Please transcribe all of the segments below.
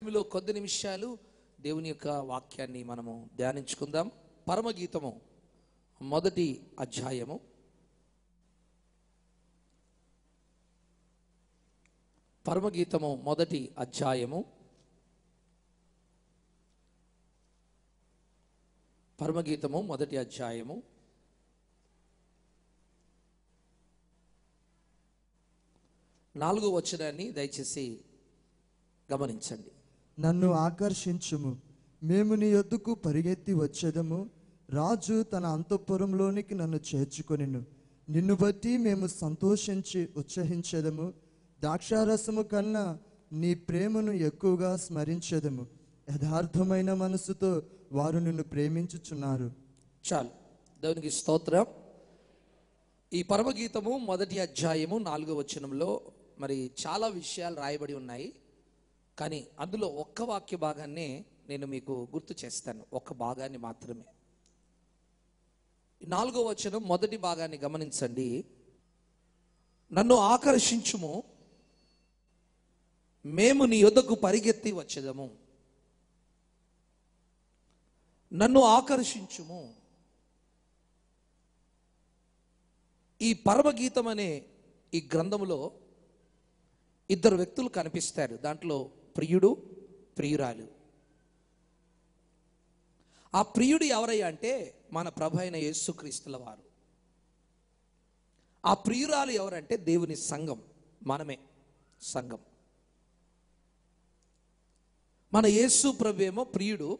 టైంలో కొద్ది నిమిషాలు దేవుని యొక్క వాక్యాన్ని మనము ధ్యానించుకుందాం పరమగీతము మొదటి అధ్యాయము పరమగీతము మొదటి అధ్యాయము పరమగీతము మొదటి అధ్యాయము నాలుగో వచనాన్ని దయచేసి గమనించండి నన్ను ఆకర్షించుము మేము నీ యొద్దకు పరిగెత్తి వచ్చేదము రాజు తన అంతఃపురంలోనికి నన్ను చేర్చుకొనిను నిన్ను బట్టి మేము సంతోషించి ఉత్సహించేదము ద్రాక్షారసము కన్నా నీ ప్రేమను ఎక్కువగా స్మరించేదము యథార్థమైన మనసుతో వారు నిన్ను ప్రేమించుచున్నారు చాలు దేవునికి స్తోత్రం ఈ పరమగీతము మొదటి అధ్యాయము నాలుగో వచనంలో మరి చాలా విషయాలు రాయబడి ఉన్నాయి కానీ అందులో ఒక్క వాక్య భాగాన్నే నేను మీకు గుర్తు చేస్తాను ఒక్క భాగాన్ని మాత్రమే ఈ నాలుగో వచనం మొదటి భాగాన్ని గమనించండి నన్ను ఆకర్షించుము మేము నీ యొద్దకు పరిగెత్తి వచ్చేదము నన్ను ఆకర్షించుము ఈ పరమగీతం అనే ఈ గ్రంథములో ఇద్దరు వ్యక్తులు కనిపిస్తారు దాంట్లో ప్రియుడు ప్రియురాలు ఆ ప్రియుడు ఎవరయ్యా అంటే మన ప్రభు అయిన యేసుక్రీస్తుల వారు ఆ ప్రియురాలు ఎవరంటే దేవుని సంఘం మనమే సంఘం మన యేసు ప్రభు ఏమో ప్రియుడు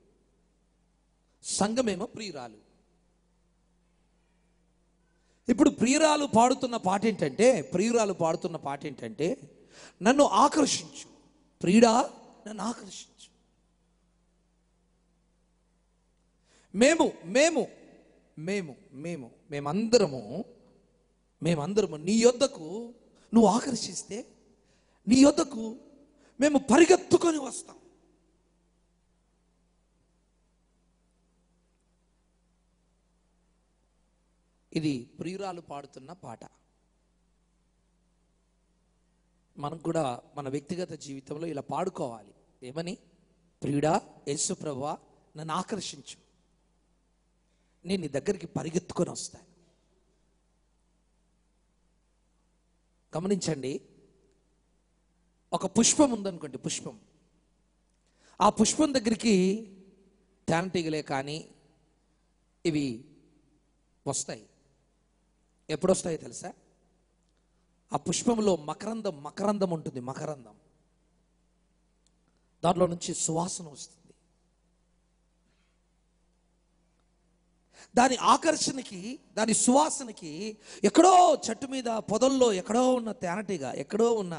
సంఘమేమో ప్రియురాలు ఇప్పుడు ప్రియురాలు పాడుతున్న పాట ఏంటంటే ప్రియురాలు పాడుతున్న పాట ఏంటంటే నన్ను ఆకర్షించు ప్రియుడా నన్ను ఆకర్షించు మేము మేము మేము మేము మేమందరము మేమందరము నీ యొద్దకు నువ్వు ఆకర్షిస్తే నీ యొద్దకు మేము పరిగెత్తుకొని వస్తాం ఇది ప్రియురాలు పాడుతున్న పాట మనం కూడా మన వ్యక్తిగత జీవితంలో ఇలా పాడుకోవాలి ఏమని ప్రియుడా యేసు ప్రభువా నన్ను ఆకర్షించు నేను నీ దగ్గరికి పరిగెత్తుకొని వస్తాను గమనించండి ఒక పుష్పం ఉందనుకోండి పుష్పం ఆ పుష్పం దగ్గరికి తేనెటీగలే కానీ ఇవి వస్తాయి ఎప్పుడు వస్తాయో తెలుసా ఆ పుష్పంలో మకరందం మకరందం ఉంటుంది మకరందం దాంట్లో నుంచి సువాసన వస్తుంది దాని ఆకర్షణకి దాని సువాసనకి ఎక్కడో చెట్టు మీద పొదల్లో ఎక్కడో ఉన్న తేనెటీగ ఎక్కడో ఉన్న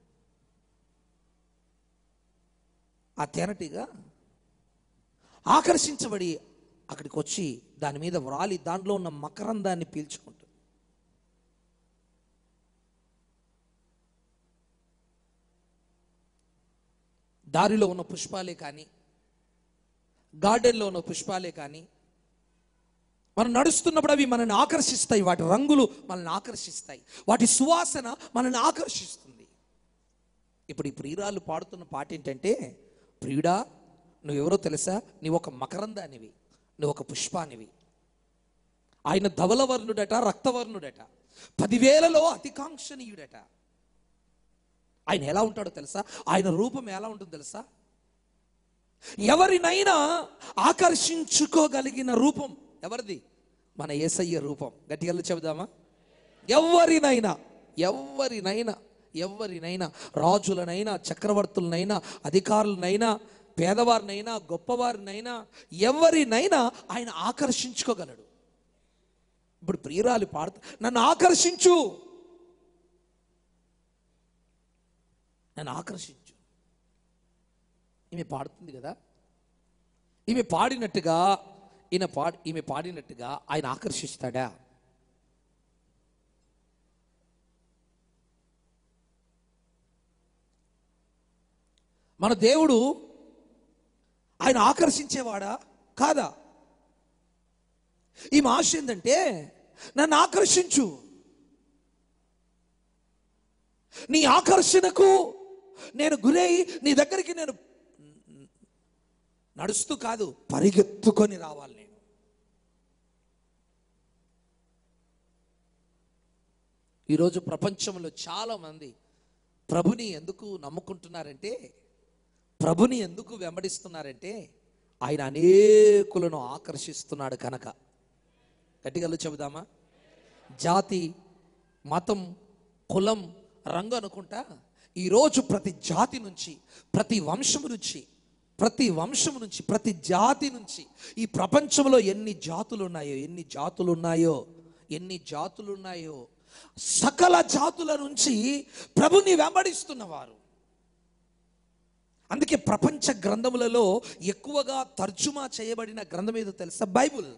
ఆ తేనెటీగ ఆకర్షించబడి అక్కడికి వచ్చి దాని మీద వ్రాలి దాంట్లో ఉన్న మకరందాన్ని పీల్చుకుంటుంది దారిలో ఉన్న పుష్పాలే కానీ గార్డెన్లో ఉన్న పుష్పాలే కానీ మనం నడుస్తున్నప్పుడు అవి మనల్ని ఆకర్షిస్తాయి వాటి రంగులు మనల్ని ఆకర్షిస్తాయి వాటి సువాసన మనల్ని ఆకర్షిస్తుంది ఇప్పుడు ఈ ప్రియురాలు పాడుతున్న పాట ఏంటంటే ప్రియుడా నువ్వెవరో తెలుసా నీవు ఒక మకరందానివి నువ్వు ఒక పుష్పానివి ఆయన ధవలవర్ణుడట రక్తవర్ణుడట పదివేలలో అతికాంక్షణీయుడట ఆయన ఎలా ఉంటాడో తెలుసా ఆయన రూపం ఎలా ఉంటుందో తెలుసా ఎవరినైనా ఆకర్షించుకోగలిగిన రూపం ఎవరిది మన ఏసయ్య రూపం గట్టిగా చెబుదామా ఎవరినైనా ఎవరినైనా ఎవరినైనా రాజులనైనా చక్రవర్తులనైనా అధికారులనైనా పేదవారినైనా గొప్పవారినైనా ఎవరినైనా ఆయన ఆకర్షించుకోగలడు ఇప్పుడు ప్రియురాలు పాడుతూ నన్ను ఆకర్షించు నన్ను ఆకర్షించు ఈమె పాడుతుంది కదా ఈమె పాడినట్టుగా ఈయన పాడి ఈమె పాడినట్టుగా ఆయన ఆకర్షిస్తాడా మన దేవుడు ఆయన ఆకర్షించేవాడా కాదా ఈ ఆశ ఏంటంటే నన్ను ఆకర్షించు నీ ఆకర్షణకు నేను గురై నీ దగ్గరికి నేను నడుస్తూ కాదు పరిగెత్తుకొని రావాలి నేను ఈరోజు ప్రపంచంలో చాలా మంది ప్రభుని ఎందుకు నమ్ముకుంటున్నారంటే ప్రభుని ఎందుకు వెంబడిస్తున్నారంటే ఆయన అనేకులను ఆకర్షిస్తున్నాడు కనుక గట్టిగా చెబుదామా జాతి మతం కులం రంగు అనుకుంటా ఈరోజు ప్రతి జాతి నుంచి ప్రతి వంశము నుంచి ప్రతి వంశము నుంచి ప్రతి జాతి నుంచి ఈ ప్రపంచంలో ఎన్ని జాతులు ఉన్నాయో ఎన్ని జాతులు ఉన్నాయో ఎన్ని జాతులు ఉన్నాయో సకల జాతుల నుంచి ప్రభుని వెంబడిస్తున్నవారు అందుకే ప్రపంచ గ్రంథములలో ఎక్కువగా తర్జుమా చేయబడిన గ్రంథం ఏదో తెలుసా బైబుల్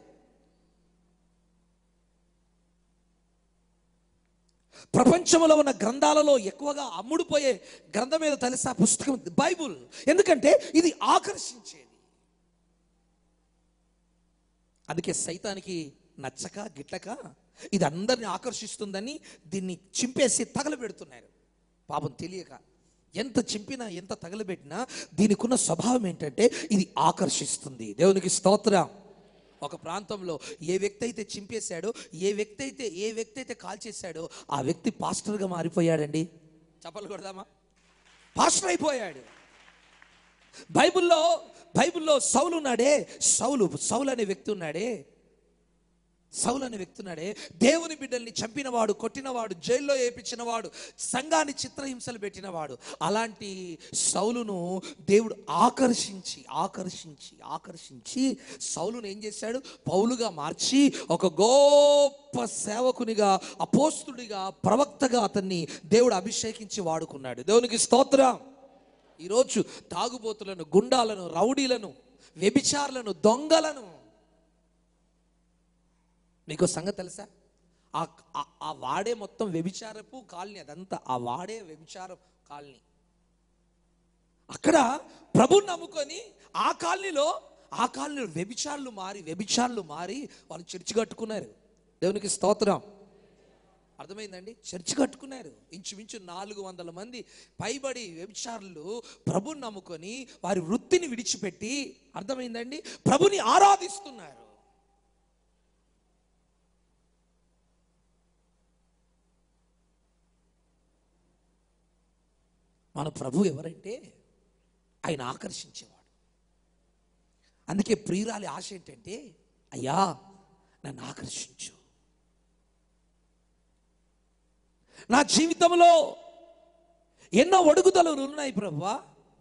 ప్రపంచంలో ఉన్న గ్రంథాలలో ఎక్కువగా అమ్ముడుపోయే గ్రంథం ఏదో తెలుసా పుస్తకం బైబుల్ ఎందుకంటే ఇది ఆకర్షించేది అందుకే సైతానికి నచ్చక గిట్టక ఇది అందరిని ఆకర్షిస్తుందని దీన్ని చింపేసి తగలబెడుతున్నారు పాపం తెలియక ఎంత చింపినా ఎంత తగలబెట్టినా దీనికి ఉన్న స్వభావం ఏంటంటే ఇది ఆకర్షిస్తుంది దేవునికి స్తోత్రం ఒక ప్రాంతంలో ఏ వ్యక్తి అయితే చింపేశాడో ఏ వ్యక్తి అయితే ఏ వ్యక్తి అయితే కాల్ చేశాడో ఆ వ్యక్తి పాస్టర్గా మారిపోయాడండి చెప్పలు కొడదామా పాస్టర్ అయిపోయాడు బైబిల్లో బైబిల్లో సౌలు ఉన్నాడే సౌలు సౌలు అనే వ్యక్తి ఉన్నాడే సౌలు అనే వ్యక్తి ఉన్నాడే దేవుని బిడ్డల్ని చంపినవాడు కొట్టినవాడు జైల్లో వేయించినవాడు సంఘాన్ని చిత్రహింసలు పెట్టినవాడు అలాంటి సౌలును దేవుడు ఆకర్షించి ఆకర్షించి ఆకర్షించి సౌలును ఏం చేశాడు పౌలుగా మార్చి ఒక గొప్ప సేవకునిగా అపోస్తుడిగా ప్రవక్తగా అతన్ని దేవుడు అభిషేకించి వాడుకున్నాడు దేవునికి స్తోత్రం ఈరోజు తాగుబోతులను గుండాలను రౌడీలను వ్యభిచారులను దొంగలను మీకు సంగతి తెలుసా ఆ ఆ- ఆ వాడే మొత్తం వ్యభిచారపు కాలనీ అదంతా ఆ వాడే వ్యభిచార కాలనీ అక్కడ ప్రభుని నమ్ముకొని ఆ కాలనీలో ఆ కాలనీలో వ్యభిచారులు మారి వ్యభిచారులు మారి వాళ్ళు చర్చి కట్టుకున్నారు దేవునికి స్తోత్రం అర్థమైందండి చర్చి కట్టుకున్నారు ఇంచుమించు నాలుగు వందల మంది పైబడి వ్యభిచారులు ప్రభుని నమ్ముకొని వారి వృత్తిని విడిచిపెట్టి అర్థమైందండి ప్రభుని ఆరాధిస్తున్నారు మన ప్రభు ఎవరంటే ఆయన ఆకర్షించేవాడు అందుకే ప్రియురాలి ఆశ ఏంటంటే అయ్యా నన్ను ఆకర్షించు నా జీవితంలో ఎన్నో ఒడుగుదలలు ఉన్నాయి ప్రభువా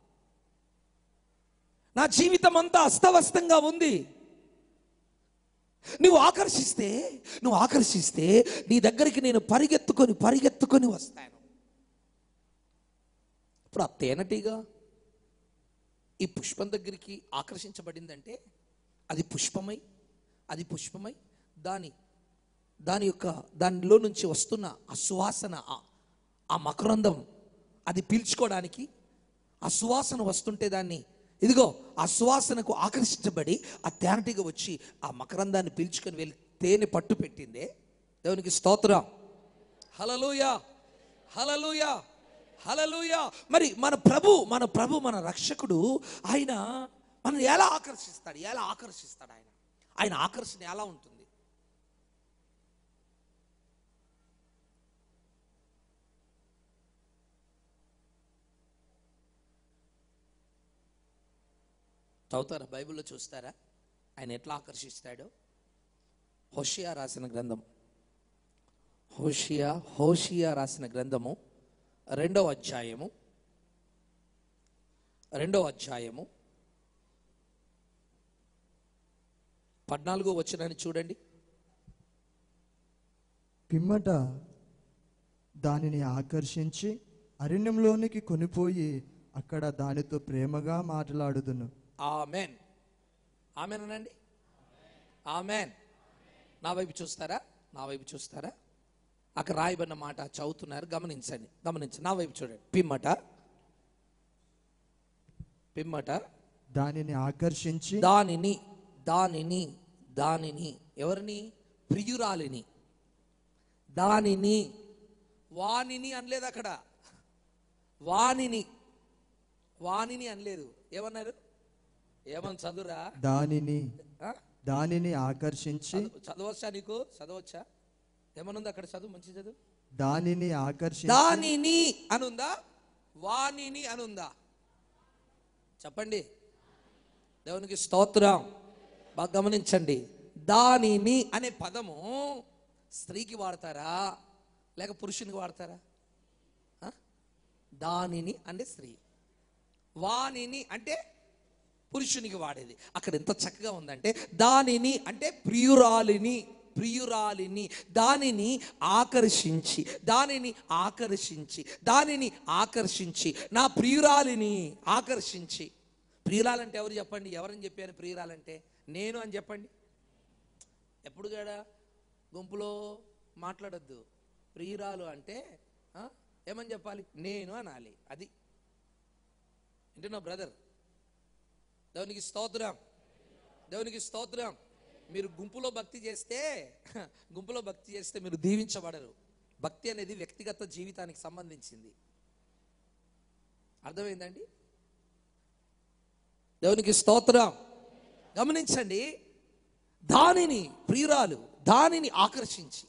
నా జీవితం అంతా అస్తవ్యస్తంగా ఉంది నువ్వు ఆకర్షిస్తే నువ్వు ఆకర్షిస్తే నీ దగ్గరికి నేను పరిగెత్తుకొని పరిగెత్తుకొని వస్తాను ఇప్పుడు ఆ తేనెటీగ ఈ పుష్పం దగ్గరికి ఆకర్షించబడిందంటే అది పుష్పమై అది పుష్పమై దాని దాని యొక్క దానిలో నుంచి వస్తున్న ఆ సువాసన ఆ- ఆ మకరందం అది పీల్చుకోవడానికి ఆ సువాసన వస్తుంటే దాన్ని ఇదిగో ఆ సువాసనకు ఆకర్షించబడి ఆ తేనెటీగ వచ్చి ఆ మకరందాన్ని పీల్చుకొని వెళ్ళి తేనె పట్టు పెట్టిందే దేవునికి స్తోత్రం హలలుయా హలలుయా హలలుయా మరి మన ప్రభు మన ప్రభు మన రక్షకుడు ఆయన మనం ఎలా ఆకర్షిస్తాడు ఎలా ఆకర్షిస్తాడు ఆయన ఆయన ఆకర్షణ ఎలా ఉంటుంది చదువుతారా బైబిల్లో చూస్తారా ఆయన ఎట్లా ఆకర్షిస్తాడో హోషియా రాసిన గ్రంథం హోషియా హోషియా రాసిన గ్రంథము రెండవ అధ్యాయము రెండవ అధ్యాయము పద్నాలుగో వచ్చినని చూడండి పిమ్మట దానిని ఆకర్షించి అరణ్యంలోనికి కొనిపోయి అక్కడ దానితో ప్రేమగా మాట్లాడుదును ఆమెన్ ఆమెన్ అనండి ఆమెన్ నా వైపు చూస్తారా నా వైపు చూస్తారా అక్కడ రాయబడిన మాట చదువుతున్నారు గమనించండి గమనించండి నా వైపు చూడండి పిమ్మట పిమ్మట దానిని ఆకర్షించి దానిని దానిని దానిని ఎవరిని ప్రియురాలిని దానిని వానిని అనలేదు అక్కడ వానిని వానిని అనలేదు ఏమన్నారు ఏమని చదువురా దానిని ఆ? దానిని ఆకర్షించి చదువు- చదవచ్చా నీకు చదవచ్చా ఏమనుంది అక్కడ చదువు మంచి చదువు దానిని ఆకర్షించి దానిని అనుందా వాణిని అనుందా చెప్పండి దేవునికి స్తోత్రం బాగా గమనించండి దానిని అనే పదము స్త్రీకి వాడతారా లేక పురుషునికి వాడతారా ఆ? దానిని అంటే స్త్రీ వాణిని అంటే పురుషునికి వాడేది అక్కడ ఎంత చక్కగా ఉందంటే దానిని అంటే ప్రియురాలిని ప్రియురాలిని దానిని ఆకర్షించి దానిని ఆకర్షించి దానిని ఆకర్షించి నా ప్రియురాలిని ఆకర్షించి ప్రియురాలంటే ఎవరు చెప్పండి ఎవరని చెప్పారు ప్రియురాలంటే నేను అని చెప్పండి ఎప్పుడు కూడా గుంపులో మాట్లాడొద్దు ప్రియురాలు అంటే ఆ, ఏమని చెప్పాలి నేను అనాలి అది వింటున్నా బ్రదర్ దేవునికి స్తోత్రం దేవునికి స్తోత్రం మీరు గుంపులో భక్తి చేస్తే గుంపులో భక్తి చేస్తే మీరు దీవించబడరు భక్తి అనేది వ్యక్తిగత జీవితానికి సంబంధించింది అర్థమైందండి దేవునికి స్తోత్రం గమనించండి దానిని ప్రియురాలు దానిని ఆకర్షించి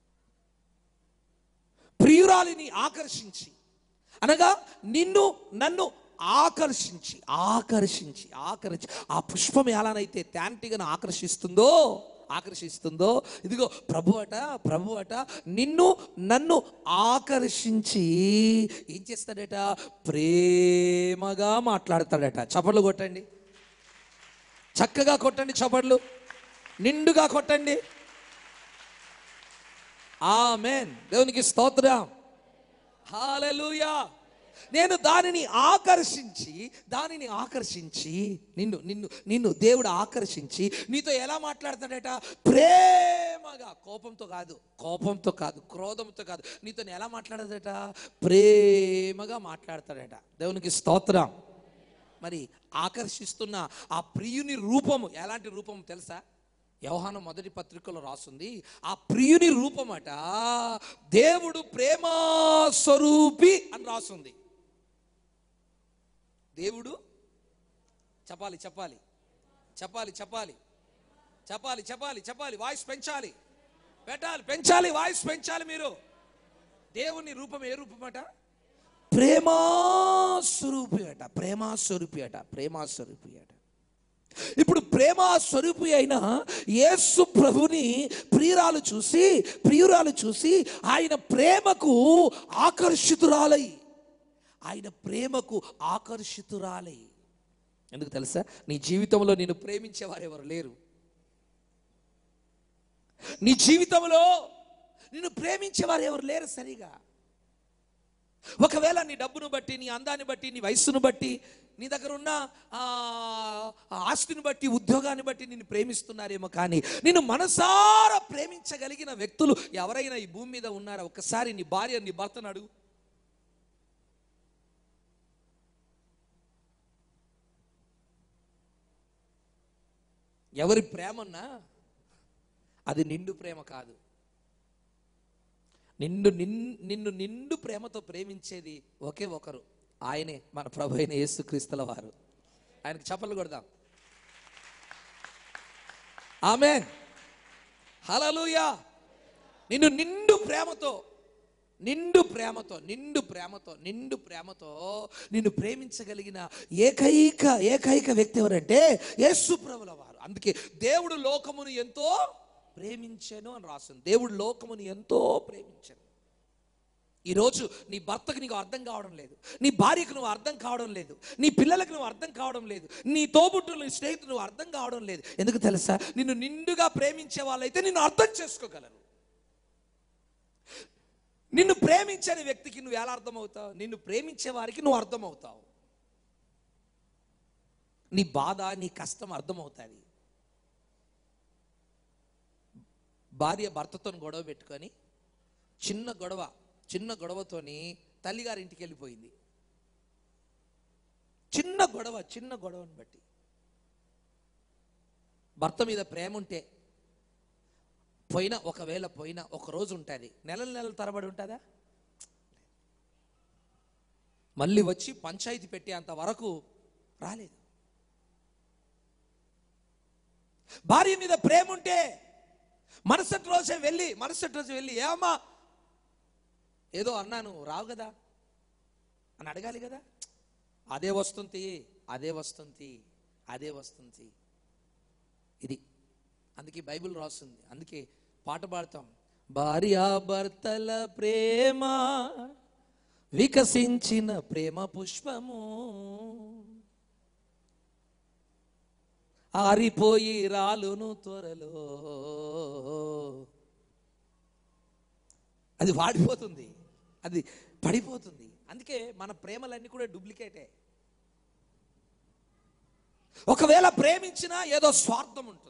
ప్రియురాలిని ఆకర్షించి అనగా నిన్ను నన్ను ఆకర్షించి ఆకర్షించి ఆకర్షించి ఆ పుష్పం ఎలానైతే త్యాంటిగా ఆకర్షిస్తుందో ఆకర్షిస్తుందో ఇదిగో ప్రభు అట ప్రభు అట నిన్ను నన్ను ఆకర్షించి ఏం చేస్తాడట ప్రేమగా మాట్లాడతాడట చప్పట్లు కొట్టండి చక్కగా కొట్టండి చప్పట్లు నిండుగా కొట్టండి ఆమెన్ దేవునికి స్తోత్రం హాలెలూయా నేను దానిని ఆకర్షించి దానిని ఆకర్షించి నిన్ను నిన్ను నిన్ను దేవుడు ఆకర్షించి నీతో ఎలా మాట్లాడతాడట ప్రేమగా కోపంతో కాదు కోపంతో కాదు క్రోధంతో కాదు నీతో ఎలా మాట్లాడతాడట ప్రేమగా మాట్లాడతాడట దేవునికి స్తోత్రం మరి ఆకర్షిస్తున్న ఆ ప్రియుని రూపము ఎలాంటి రూపం తెలుసా వ్యవహానం మొదటి పత్రికలో రాస్తుంది ఆ ప్రియుని రూపమట దేవుడు ప్రేమా స్వరూపి అని రాస్తుంది దేవుడు చెప్పాలి చెప్పాలి చెప్పాలి చెప్పాలి చెప్పాలి చెప్పాలి చెప్పాలి వాయిస్ పెంచాలి పెట్టాలి పెంచాలి వాయిస్ పెంచాలి మీరు దేవుని రూపం ఏ రూపం అట ప్రేమాస్వరూపి అట ప్రేమాస్వరూపి అట ప్రేమాస్వరూపి అట ఇప్పుడు ప్రేమ స్వరూపి అయిన యేసు ప్రభుని ప్రియురాలు చూసి ప్రియురాలు చూసి ఆయన ప్రేమకు ఆకర్షితురాలై ఆయన ప్రేమకు ఆకర్షితురాలై ఎందుకు తెలుసా నీ జీవితంలో నిన్ను ప్రేమించేవారు ఎవరు లేరు నీ జీవితంలో నిన్ను ప్రేమించేవారు ఎవరు లేరు సరిగా ఒకవేళ నీ డబ్బును బట్టి నీ అందాన్ని బట్టి నీ వయస్సును బట్టి నీ దగ్గర ఉన్న ఆ, ఆ ఆస్తిని బట్టి ఉద్యోగాన్ని బట్టి నిన్ను ప్రేమిస్తున్నారేమో కానీ నిన్ను మనసారా ప్రేమించగలిగిన వ్యక్తులు ఎవరైనా ఈ భూమి మీద ఉన్నారా ఒకసారి నీ భార్య నీ భర్తను అడుగు ఎవరి ప్రేమన్నా అది నిండు ప్రేమ కాదు నిన్ను నిన్- నిన్ను నిండు ప్రేమతో ప్రేమించేది ఒకే ఒకరు ఆయనే మన ప్రభు అయిన యేసుక్రీస్తుల వారు ఆయనకు చప్పలు కొడదాం ఆమె హలలుయా నిన్ను నిండు ప్రేమతో నిండు ప్రేమతో నిండు ప్రేమతో నిండు ప్రేమతో నిన్ను ప్రేమించగలిగిన ఏకైక ఏకైక వ్యక్తి ఎవరంటే యేసు ప్రభుల వారు అందుకే దేవుడు లోకమును ఎంతో ప్రేమించాను అని రాస్తుంది దేవుడు లోకమును ఎంతో ప్రేమించాను ఈరోజు నీ భర్తకు నీకు అర్థం కావడం లేదు నీ భార్యకు నువ్వు అర్థం కావడం లేదు నీ పిల్లలకు నువ్వు అర్థం కావడం లేదు నీ తోబుట్టులు నీ స్నేహితులు నువ్వు అర్థం కావడం లేదు ఎందుకు తెలుసా నిన్ను నిండుగా ప్రేమించే వాళ్ళైతే నిన్ను అర్థం చేసుకోగలరు నిన్ను ప్రేమించని వ్యక్తికి నువ్వు ఎలా అర్థమవుతావు నిన్ను ప్రేమించే వారికి నువ్వు అర్థమవుతావు నీ బాధ నీ కష్టం అర్థమవుతుంది భార్య భర్తతో గొడవ పెట్టుకొని చిన్న గొడవ చిన్న గొడవతోని తల్లిగారి ఇంటికి వెళ్ళిపోయింది చిన్న గొడవ చిన్న గొడవని బట్టి భర్త మీద ప్రేమ ఉంటే పోయినా ఒకవేళ పోయినా ఒక రోజు ఉంటుంది నెలల నెలల తరబడి ఉంటుందా మళ్ళీ వచ్చి పంచాయతీ పెట్టేంత వరకు రాలేదు భార్య మీద ప్రేమ ఉంటే మరుసటి రోజే వెళ్ళి మరుసటి రోజు వెళ్ళి ఏమమ్మా ఏదో అన్నాను రావు కదా అని అడగాలి కదా అదే వస్తుంది అదే వస్తుంది అదే వస్తుంది ఇది అందుకే బైబిల్ రాస్తుంది అందుకే పాట పాడతాం భార్యాభర్తల ప్రేమ వికసించిన ప్రేమ పుష్పము ఆరిపోయి రాలును త్వరలో అది వాడిపోతుంది అది పడిపోతుంది అందుకే మన ప్రేమలన్నీ కూడా డూప్లికేటే ఒకవేళ ప్రేమించినా ఏదో స్వార్థం ఉంటుంది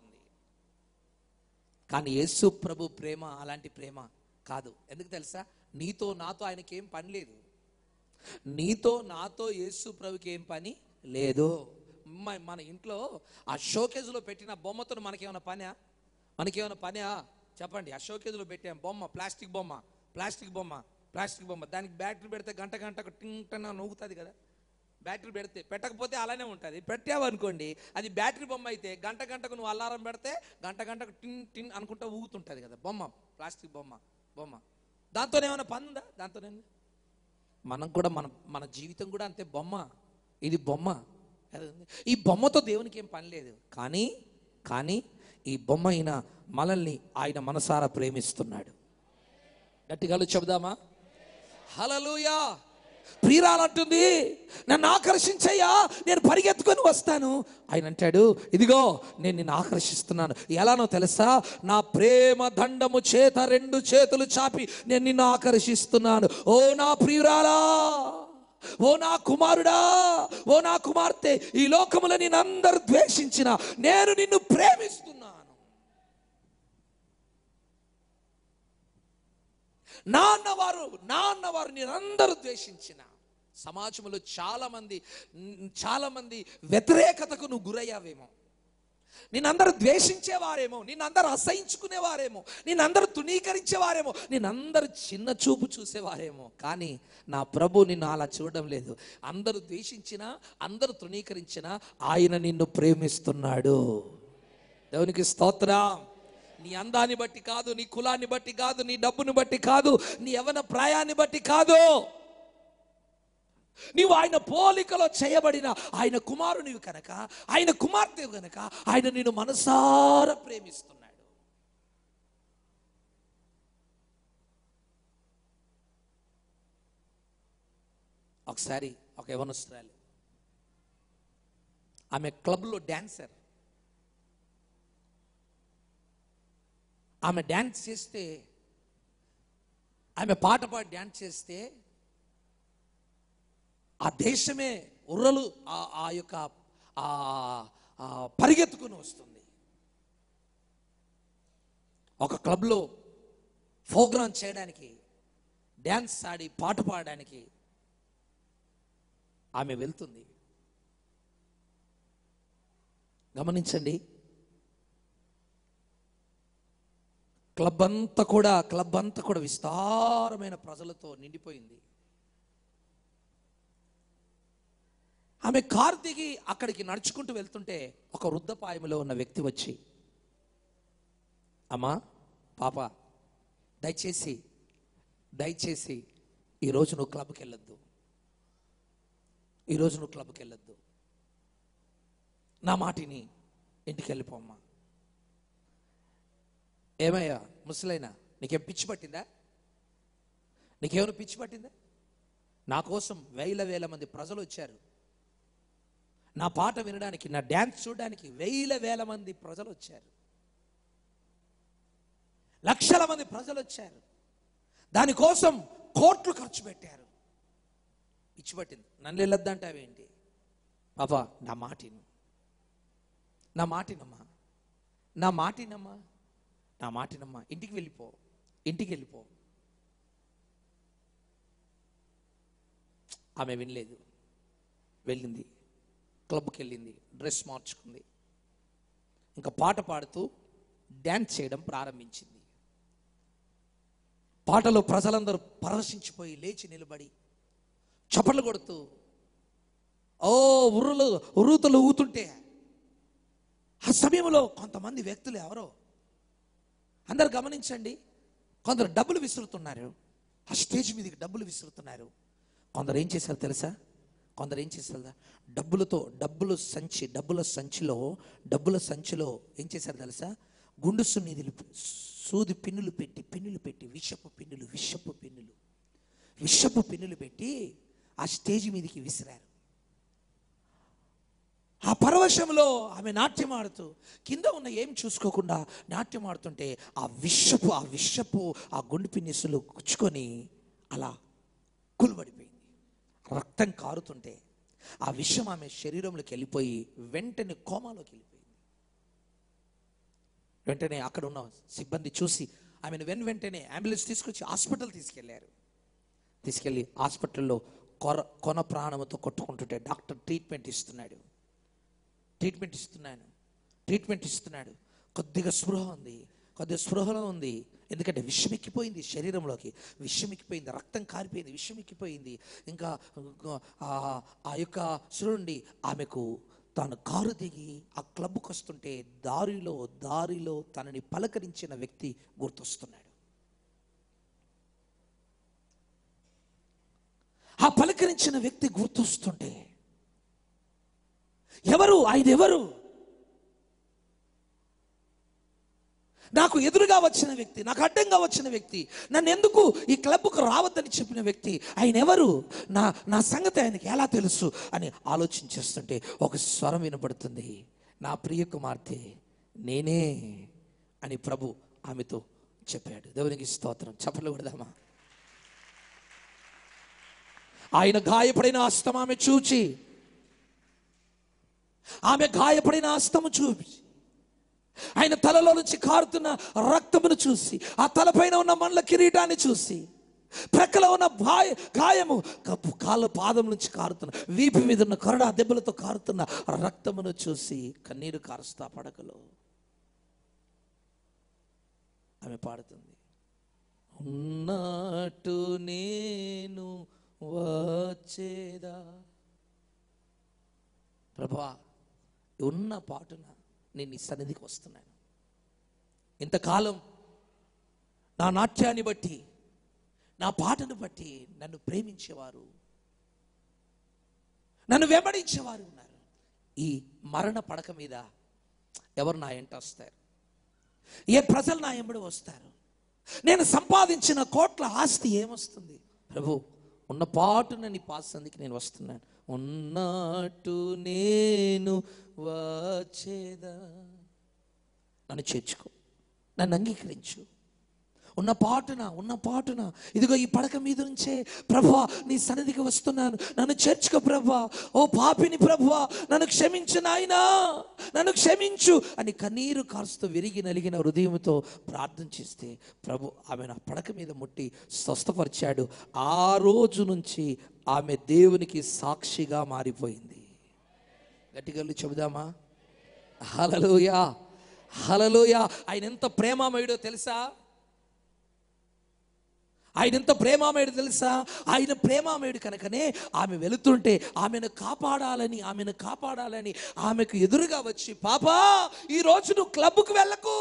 కానీ యేసు ప్రభు ప్రేమ అలాంటి ప్రేమ కాదు ఎందుకు తెలుసా నీతో నాతో ఆయనకి ఏం పని లేదు నీతో నాతో యేసు ప్రభుకి ఏం పని లేదు మ- మన ఇంట్లో ఆ షోకేజ్లో పెట్టిన బొమ్మతో మనకేమైనా పనా మనకేమైనా పనా చెప్పండి ఆ షోకేజ్లో పెట్టాం బొమ్మ ప్లాస్టిక్ బొమ్మ ప్లాస్టిక్ బొమ్మ ప్లాస్టిక్ బొమ్మ దానికి బ్యాటరీ పెడితే గంట గంటకు టింగ్ టన్ అని నవ్వుతుంది కదా బ్యాటరీ పెడితే పెట్టకపోతే అలానే ఉంటుంది పెట్టావు అనుకోండి అది బ్యాటరీ బొమ్మ అయితే గంట గంటకు నువ్వు అలారం పెడితే గంట గంటకు టిన్ టిన్ అనుకుంటా ఊగుతుంటుంది కదా బొమ్మ ప్లాస్టిక్ బొమ్మ బొమ్మ దాంతోనేమైనా పని ఉందా దాంతోనే మనం కూడా మన మన జీవితం కూడా అంతే బొమ్మ ఇది బొమ్మ ఈ బొమ్మతో దేవునికి ఏం పని లేదు కానీ కానీ ఈ బొమ్మ అయిన మనల్ని ఆయన మనసారా ప్రేమిస్తున్నాడు గట్టిగా చెబుదామా హలలుయా ప్రియురాలంటుంది నన్ను ఆకర్షించయ్యా నేను పరిగెత్తుకొని వస్తాను ఆయన అంటాడు ఇదిగో నేను నిన్ను ఆకర్షిస్తున్నాను ఎలానో తెలుసా నా ప్రేమ దండము చేత రెండు చేతులు చాపి నేను నిన్ను ఆకర్షిస్తున్నాను ఓ నా ప్రియురాలా ఓ నా కుమారుడా ఓ నా కుమార్తె ఈ లోకములో నేను అందరు ద్వేషించిన నేను నిన్ను ప్రేమిస్తున్నాను నా అన్నవారు నా అన్నవారు నేనందరూ ద్వేషించిన సమాజంలో చాలా మంది చాలా మంది వ్యతిరేకతకు నువ్వు గురయ్యావేమో నిన్నందరూ ద్వేషించేవారేమో నిన్నందరూ అసహించుకునేవారేమో నిన్నందరూ తునీకరించేవారేమో నిన్నందరూ చిన్న చూపు చూసేవారేమో కానీ నా ప్రభు నిన్ను అలా చూడడం లేదు అందరూ ద్వేషించినా అందరూ తృణీకరించినా ఆయన నిన్ను ప్రేమిస్తున్నాడు దేవునికి స్తోత్రం నీ అందాన్ని బట్టి కాదు నీ కులాన్ని బట్టి కాదు నీ డబ్బుని బట్టి కాదు నీ యవన ప్రాయాన్ని బట్టి కాదు నీవు ఆయన పోలికలో చేయబడిన ఆయన కుమారునివి కనుక ఆయన కుమార్తెవు కనుక ఆయన నిన్ను మనసారా ప్రేమిస్తున్నాడు ఒకసారి ఒక యవనస్తురాలు ఆమె క్లబ్లో డాన్సర్ ఆమె డ్యాన్స్ చేస్తే ఆమె పాట పాడి డ్యాన్స్ చేస్తే ఆ దేశమే ఉర్రలు ఆ- ఆ యొక్క ఆ ఆ పరిగెత్తుకుని వస్తుంది ఒక క్లబ్లో ప్రోగ్రామ్ చేయడానికి డ్యాన్స్ ఆడి పాట పాడడానికి ఆమె వెళ్తుంది గమనించండి క్లబ్ అంతా కూడా క్లబ్ అంతా కూడా విస్తారమైన ప్రజలతో నిండిపోయింది ఆమె కారు దిగి అక్కడికి నడుచుకుంటూ వెళ్తుంటే ఒక వృద్ధపాయములో ఉన్న వ్యక్తి వచ్చి అమ్మా పాప దయచేసి దయచేసి ఈరోజు నువ్వు క్లబ్కి వెళ్ళొద్దు ఈరోజు నువ్వు క్లబ్కి వెళ్ళొద్దు నా మాటిని ఇంటికి వెళ్ళిపోమ్మా ఏమయ్యా ముసలైనా నీకేం పిచ్చి పట్టిందా నీకేమైనా పిచ్చి పట్టిందా నా కోసం వేల వేల మంది ప్రజలు వచ్చారు నా పాట వినడానికి నా డ్యాన్స్ చూడడానికి వేల వేల మంది ప్రజలు వచ్చారు లక్షల మంది ప్రజలు వచ్చారు దానికోసం కోట్లు ఖర్చు పెట్టారు పిచ్చి పట్టింది నన్ను వెళ్ళొద్దంటావేంటి పాపా నా మాటిను నా మాటినమ్మా నా మాటినమ్మా నా మాటినమ్మా ఇంటికి వెళ్ళిపో ఇంటికి వెళ్ళిపో ఆమె వినలేదు వెళ్ళింది క్లబ్కి వెళ్ళింది డ్రెస్ మార్చుకుంది ఇంకా పాట పాడుతూ డ్యాన్స్ చేయడం ప్రారంభించింది పాటలో ప్రజలందరూ పరవశించిపోయి లేచి నిలబడి చప్పట్లు కొడుతూ ఓ ఉర్రులు ఉర్రూతలు ఊతుంటే ఆ సమయంలో కొంతమంది వ్యక్తులు ఎవరో అందరు గమనించండి కొందరు డబ్బులు విసురుతున్నారు ఆ స్టేజ్ మీదకి డబ్బులు విసురుతున్నారు కొందరు ఏం చేశారు తెలుసా కొందరు ఏం చేశారు డబ్బులతో డబ్బులు సంచి డబ్బుల సంచిలో డబ్బుల సంచిలో ఏం చేశారు తెలుసా గుండు సున్నిధులు సూది పిన్నులు పెట్టి పిన్నులు పెట్టి విషపు పిన్నులు విషపు పిన్నులు విషపు పిన్నులు పెట్టి ఆ స్టేజ్ మీదకి విసిరారు ఆ పరవశంలో ఆమె నాట్యం ఆడుతూ కింద ఉన్న ఏం చూసుకోకుండా నాట్యం ఆడుతుంటే ఆ విషపు ఆ విషపు ఆ గుండు పిన్నిసులు గుచ్చుకొని అలా కులుబడిపోయింది రక్తం కారుతుంటే ఆ విషం ఆమె శరీరంలోకి వెళ్ళిపోయి వెంటనే కోమాలోకి వెళ్ళిపోయింది వెంటనే అక్కడ ఉన్న సిబ్బంది చూసి ఆమెను వెన్ వెంటనే అంబులెన్స్ తీసుకొచ్చి హాస్పిటల్ తీసుకెళ్లారు తీసుకెళ్ళి హాస్పిటల్లో కొర కొన ప్రాణముతో కొట్టుకుంటుంటే డాక్టర్ ట్రీట్మెంట్ ఇస్తున్నాడు ట్రీట్మెంట్ ఇస్తున్నాను ట్రీట్మెంట్ ఇస్తున్నాడు కొద్దిగా స్పృహ ఉంది కొద్దిగా స్పృహలో ఉంది ఎందుకంటే విషమెక్కిపోయింది శరీరంలోకి విషమెక్కిపోయింది రక్తం కారిపోయింది విషమెక్కిపోయింది ఇంకా ఆ- ఆ యొక్క చూడండి ఆమెకు తాను కారు దిగి ఆ క్లబ్కి వస్తుంటే దారిలో దారిలో తనని పలకరించిన వ్యక్తి గుర్తొస్తున్నాడు ఆ పలకరించిన వ్యక్తి గుర్తొస్తుంటే ఎవరు ఆయన ఎవరు నాకు ఎదురుగా వచ్చిన వ్యక్తి నాకు అడ్డంగా వచ్చిన వ్యక్తి నన్ను ఎందుకు ఈ క్లబ్కు రావద్దని చెప్పిన వ్యక్తి ఆయన ఎవరు నా నా సంగతి ఆయనకి ఎలా తెలుసు అని ఆలోచించేస్తుంటే ఒక స్వరం వినపడుతుంది నా ప్రియ కుమార్తె నేనే అని ప్రభు ఆమెతో చెప్పాడు దేవునికి స్తోత్రం చెప్పలు కొడదామా ఆయన గాయపడిన హస్తం ఆమె చూచి ఆమె గాయపడిన హస్తము చూపి ఆయన తలలో నుంచి కారుతున్న రక్తమును చూసి ఆ తలపైన ఉన్న మండ్ల కిరీటాన్ని చూసి ప్రక్కలో ఉన్న గాయ గాయము కప్పు కాళ్ళ పాదం నుంచి కారుతున్న వీపు మీద ఉన్న కొరడా దెబ్బలతో కారుతున్న రక్తమును చూసి కన్నీరు కారుస్తా పడకలో ఆమె పాడుతుంది ఉన్నట్టు నేను వచ్చేదా ప్రభా ఉన్న పాటున నేను నీ సన్నిధికి వస్తున్నాను ఇంతకాలం నా నాట్యాన్ని బట్టి నా పాటను బట్టి నన్ను ప్రేమించేవారు నన్ను వెంబడించేవారు ఉన్నారు ఈ మరణ పడక మీద ఎవరు నా ఎంట వస్తారు ఏ ప్రజలు నా ఎంబడి వస్తారు నేను సంపాదించిన కోట్ల ఆస్తి ఏమొస్తుంది ప్రభు ఉన్న పాటున నీ పాసందికి నేను వస్తున్నాను ఉన్నట్టు నేను వచ్చేదా నన్ను చేర్చుకో నన్ను అంగీకరించు ఉన్న పాటున ఉన్న పాటున ఇదిగో ఈ పడక మీద నుంచే ప్రభా నీ సన్నిధికి వస్తున్నాను నన్ను చేర్చుకో ప్రభా ఓ పాపిని ప్రభా నన్ను క్షమించు నాయనా నన్ను క్షమించు అని కన్నీరు కారుస్తూ విరిగి నలిగిన హృదయంతో ప్రార్థన చేస్తే ప్రభు ఆమె నా పడక మీద ముట్టి స్వస్థపరిచాడు ఆ రోజు నుంచి ఆమె దేవునికి సాక్షిగా మారిపోయింది గట్టిగల్లు చెబుదామా హలలోయా హలలోయ ఆయన ఎంత ప్రేమామయుడో తెలుసా ఆయన ఎంత ప్రేమామయుడు తెలుసా ఆయన ప్రేమామయుడు కనుకనే ఆమె వెళుతుంటే ఆమెను కాపాడాలని ఆమెను కాపాడాలని ఆమెకు ఎదురుగా వచ్చి పాపా ఈ రోజు నువ్వు క్లబ్కు వెళ్ళకు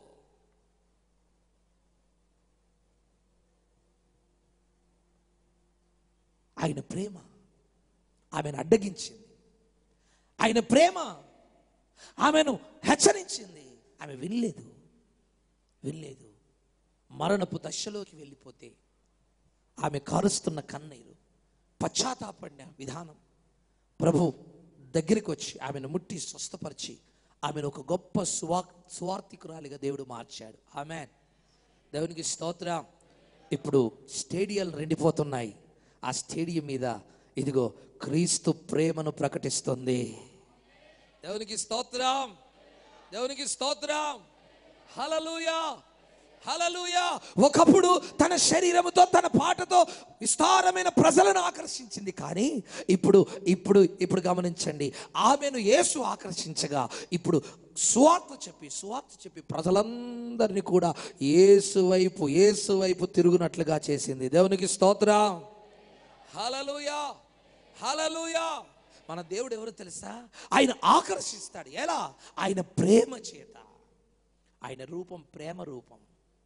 ఆయన ప్రేమ ఆమెను అడ్డగించింది ఆయన ప్రేమ ఆమెను హెచ్చరించింది ఆమె వినలేదు వినలేదు మరణపు దశలోకి వెళ్ళిపోతే ఆమె కారుస్తున్న కన్నీరు పశ్చాత్తాపడిన విధానం ప్రభు దగ్గరికి వచ్చి ఆమెను ముట్టి స్వస్థపరిచి ఆమెను ఒక గొప్ప సువా సువార్థికురాలిగా దేవుడు మార్చాడు ఆమె దేవునికి స్తోత్రం ఇప్పుడు స్టేడియాలు రెండిపోతున్నాయి ఆ స్టేడియం మీద ఇదిగో క్రీస్తు ప్రేమను ప్రకటిస్తుంది దేవునికి స్తోత్రం దేవునికి స్తోత్రం హలలుయా హలలుయా ఒకప్పుడు తన శరీరముతో తన పాటతో విస్తారమైన ప్రజలను ఆకర్షించింది కానీ ఇప్పుడు ఇప్పుడు ఇప్పుడు గమనించండి ఆమెను యేసు ఆకర్షించగా ఇప్పుడు సువార్త చెప్పి సువార్త చెప్పి ప్రజలందరినీ కూడా యేసు వైపు యేసు వైపు తిరుగునట్లుగా చేసింది దేవునికి స్తోత్రం హలలుయా హలలుయా మన దేవుడు ఎవరు తెలుసా ఆయన ఆకర్షిస్తాడు ఎలా ఆయన ప్రేమ చేత ఆయన రూపం ప్రేమ రూపం